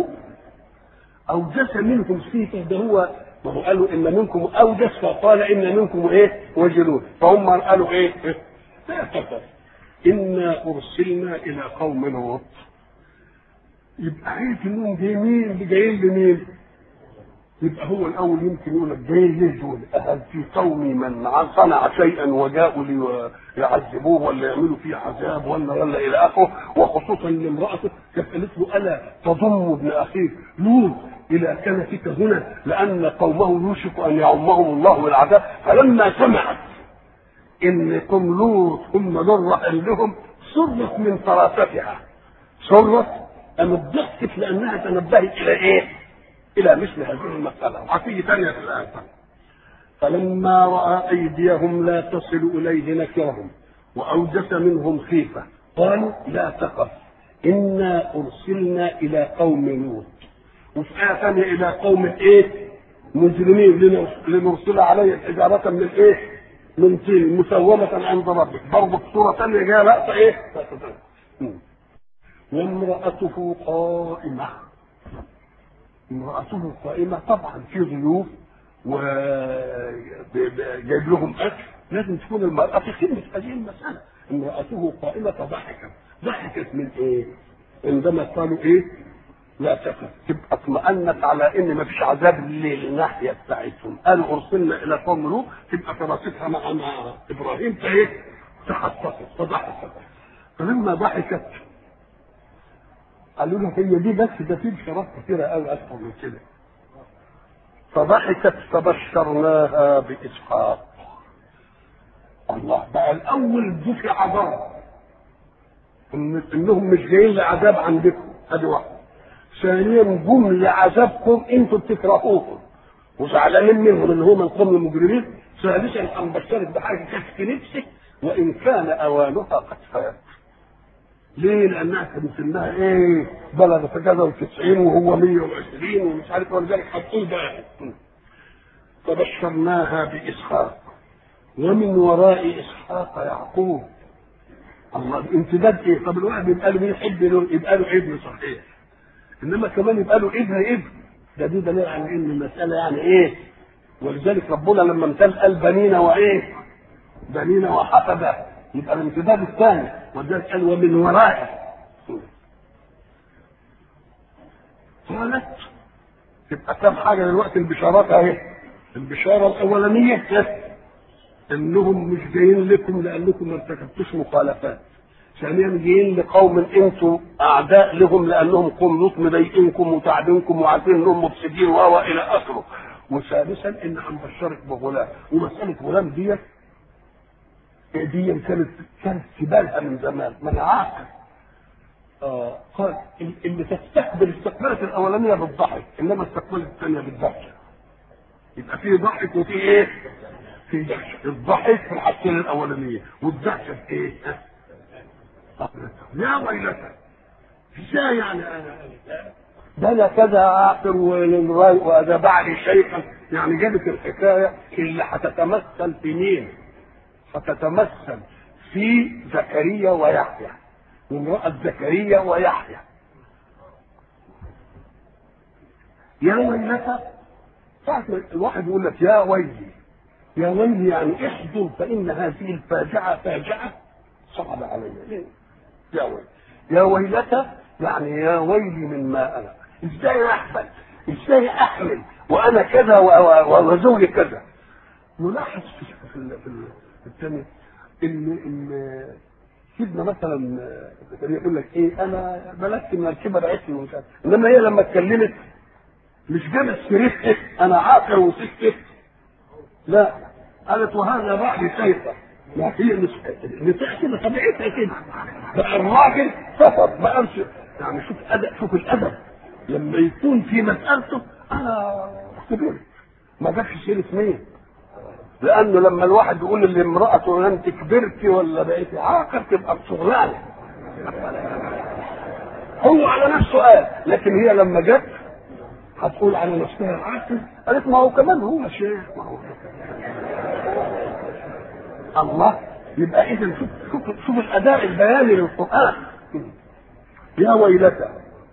اوجس منكم خيفه ده هو ما هو قالوا ان منكم اوجس فقال ان منكم ايه وجلون فهم قالوا ايه لا تقل انا ارسلنا الى قوم لوط يبقى عارف انهم جايين جايين لمين يبقى هو الاول يمكن يقول لك جايين ليه دول؟ هل في قومي من صنع شيئا وجاءوا ليعذبوه ولا يعملوا فيه عذاب ولا ولا الى اخره وخصوصا لامراته كانت قالت له الا تضم ابن اخيك لوط الى كنفك هنا لان قومه يوشك ان يعمهم الله بالعذاب فلما سمعت ان قوم لوط هم دول عندهم سرت من فراستها سرت قامت ضحكت لانها تنبهت الى ايه؟ الى مثل هذه المساله وهتيجي ثانيه في الايه فلما راى ايديهم لا تصل اليه نكرهم واوجس منهم خيفه قالوا لا تخف انا ارسلنا الى قوم لوط وفي ايه ثانيه الى قوم ايه مجرمين لنرسل عليهم حجاره من ايه من طين مسومة عند ربك برضه في سورة ثانية جاية لقطة ايه؟ وامرأته قائمة امرأته قائمة طبعا في ضيوف وجايب لهم أكل لازم تكون المرأة في خدمة هذه المسألة امرأته قائمة فضحكت ضحكت من إيه؟ عندما قالوا إيه؟ لا تخف تبقى اطمأنت على ان ما فيش عذاب للناحيه بتاعتهم قالوا ارسلنا الى قوم لوط تبقى فراستها مع مع ابراهيم فايه؟ تحققت فضحكت فلما ضحكت قالوا له هي دي بس ده في بشارات كثيره قوي اكثر من كده فضحكت فبشرناها باسحاق الله بقى الاول دفع ضرب إن انهم مش جايين لعذاب عندكم ادي واحده ثانيا جم لعذابكم انتم بتكرهوهم وزعلانين منهم ان هم القوم المجرمين ثالثا ان بشرت بحاجه كانت في نفسك وان كان اوانها قد فات ليه؟ لانها كان سنها ايه؟ بلغ في كذا و90 وهو 120 ومش عارف ولذلك هتقول بقى فبشرناها باسحاق ومن وراء اسحاق يعقوب الله الامتداد ايه؟ طب الواحد يبقى له يحب له يبقى له ابن صحيح انما كمان يبقى له ابن ابن ده دي دليل على ان المساله يعني ايه؟ ولذلك ربنا لما امتل قال بنينا وايه؟ بنينا وحفظه يبقى الامتداد الثاني ولذلك قال ومن ورائه قالت تبقى كم حاجه دلوقتي البشارات اهي البشاره الاولانيه انهم مش جايين لكم لانكم ما ارتكبتوش مخالفات ثانيا جايين لقوم انتم اعداء لهم لانهم قوم لوط مضايقينكم وتعبينكم وعارفين انهم مفسدين و الى اخره وثالثا ان هنبشرك بغلام ومساله غلام ديت دي كانت كانت في بالها من زمان من عاقل آه قال اللي تستقبل استقبالات الاولانيه بالضحك انما استقبالات الثانيه بالضحك يبقى في ضحك وفي ايه؟ في ضحك الضحك في الحاجتين الاولانيه والضحك في ايه؟ يا ويلتى ازاي يعني ده انا كذا عاقر وده بعد شيخا يعني جابت الحكايه اللي هتتمثل في مين؟ هتتمثل في زكريا ويحيى وامرأة زكريا ويحيى يا ويلتى ساعة الواحد يقول لك يا ويلي يا ويلي يعني احزن فإن هذه الفاجعة فاجعة صعبة علي ليه؟ يا ويلي يا ويلتى يعني يا ويلي مما أنا ازاي أحمل ازاي أحمل وأنا كذا وزوجي كذا نلاحظ في في في الثاني ان ان سيدنا مثلا يقول لك ايه انا بلغت من الكبر عشري ومش عارف انما هي لما اتكلمت مش جابت سيرتك انا عاقر وسكت لا قالت وهذا بعد سيفه لا هي مش نساء كده طبيعتها كده بقى الراجل سفر ما قالش يعني شوف ادب شوف الادب لما يكون في مسالته انا كبرت ما جابش سيره مين لانه لما الواحد يقول لامراته انت كبرتي ولا بقيتي عاقر تبقى بشغلانه هو على نفسه قال لكن هي لما جت هتقول على نفسها عاقل قالت ما هو كمان هو شيخ ما هو الله يبقى اذا شوف شوف شوف الاداء البياني للقران يا ويلتى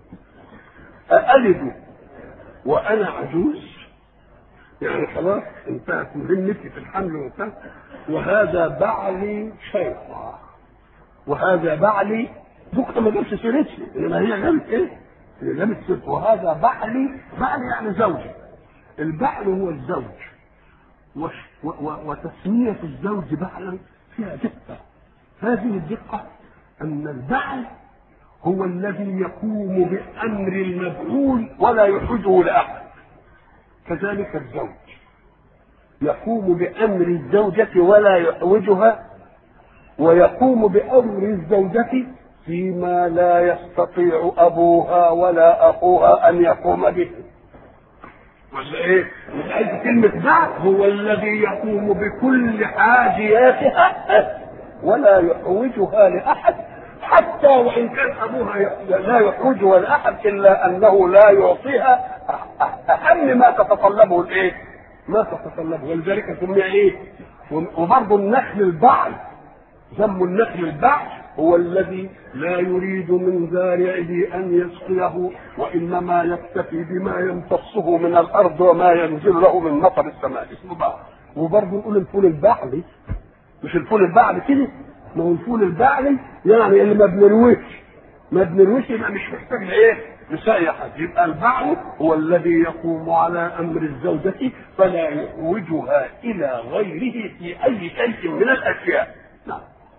أألد وأنا عجوز يعني خلاص انتهت مهمتي في الحمل وانتهت وهذا بعلي شيخا وهذا بعلي بكره ما جابش سيرتي انما هي جابت ايه؟ هي جابت سيرتي وهذا بعلي بعلي يعني زوجي البعل هو الزوج وش و و وتسمية الزوج بعلا فيها دقة هذه الدقة أن البعل هو الذي يقوم بأمر المبعول ولا يحوجه لأحد كذلك الزوج يقوم بأمر الزوجة ولا يحوجها ويقوم بأمر الزوجة فيما لا يستطيع أبوها ولا أخوها أن يقوم به ولا ايه؟ مش عايز كلمة بعد هو الذي يقوم بكل حاجياتها ولا يحوجها لأحد حتى وإن كان أبوها لا يحوجها لأحد إلا أنه لا يعطيها أهم ما تتطلبه الإيه؟ ما تتطلبه ولذلك سمي إيه؟ وبرضه النخل البعل ذم النخل البعل هو الذي لا يريد من زارعه ان يسقيه وانما يكتفي بما يمتصه من الارض وما ينزل له من مطر السماء اسمه بعل وبرضه نقول الفول البعلي مش الفول البعلي كده ما هو الفول البعلي يعني اللي ما بنرويش ما بنرويش يبقى مش محتاج لايه؟ لسعي احد يبقى البعل هو الذي يقوم على امر الزوجه فلا يحوجها الى غيره في اي شيء من الاشياء نعم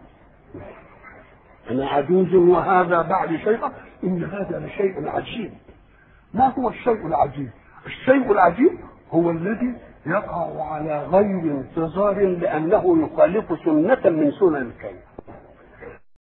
أنا عجوز وهذا بعد شيخة إن هذا لشيء عجيب ما هو الشيء العجيب الشيء العجيب هو الذي يقع على غير انتظار لأنه يخالف سنة من سنن الكون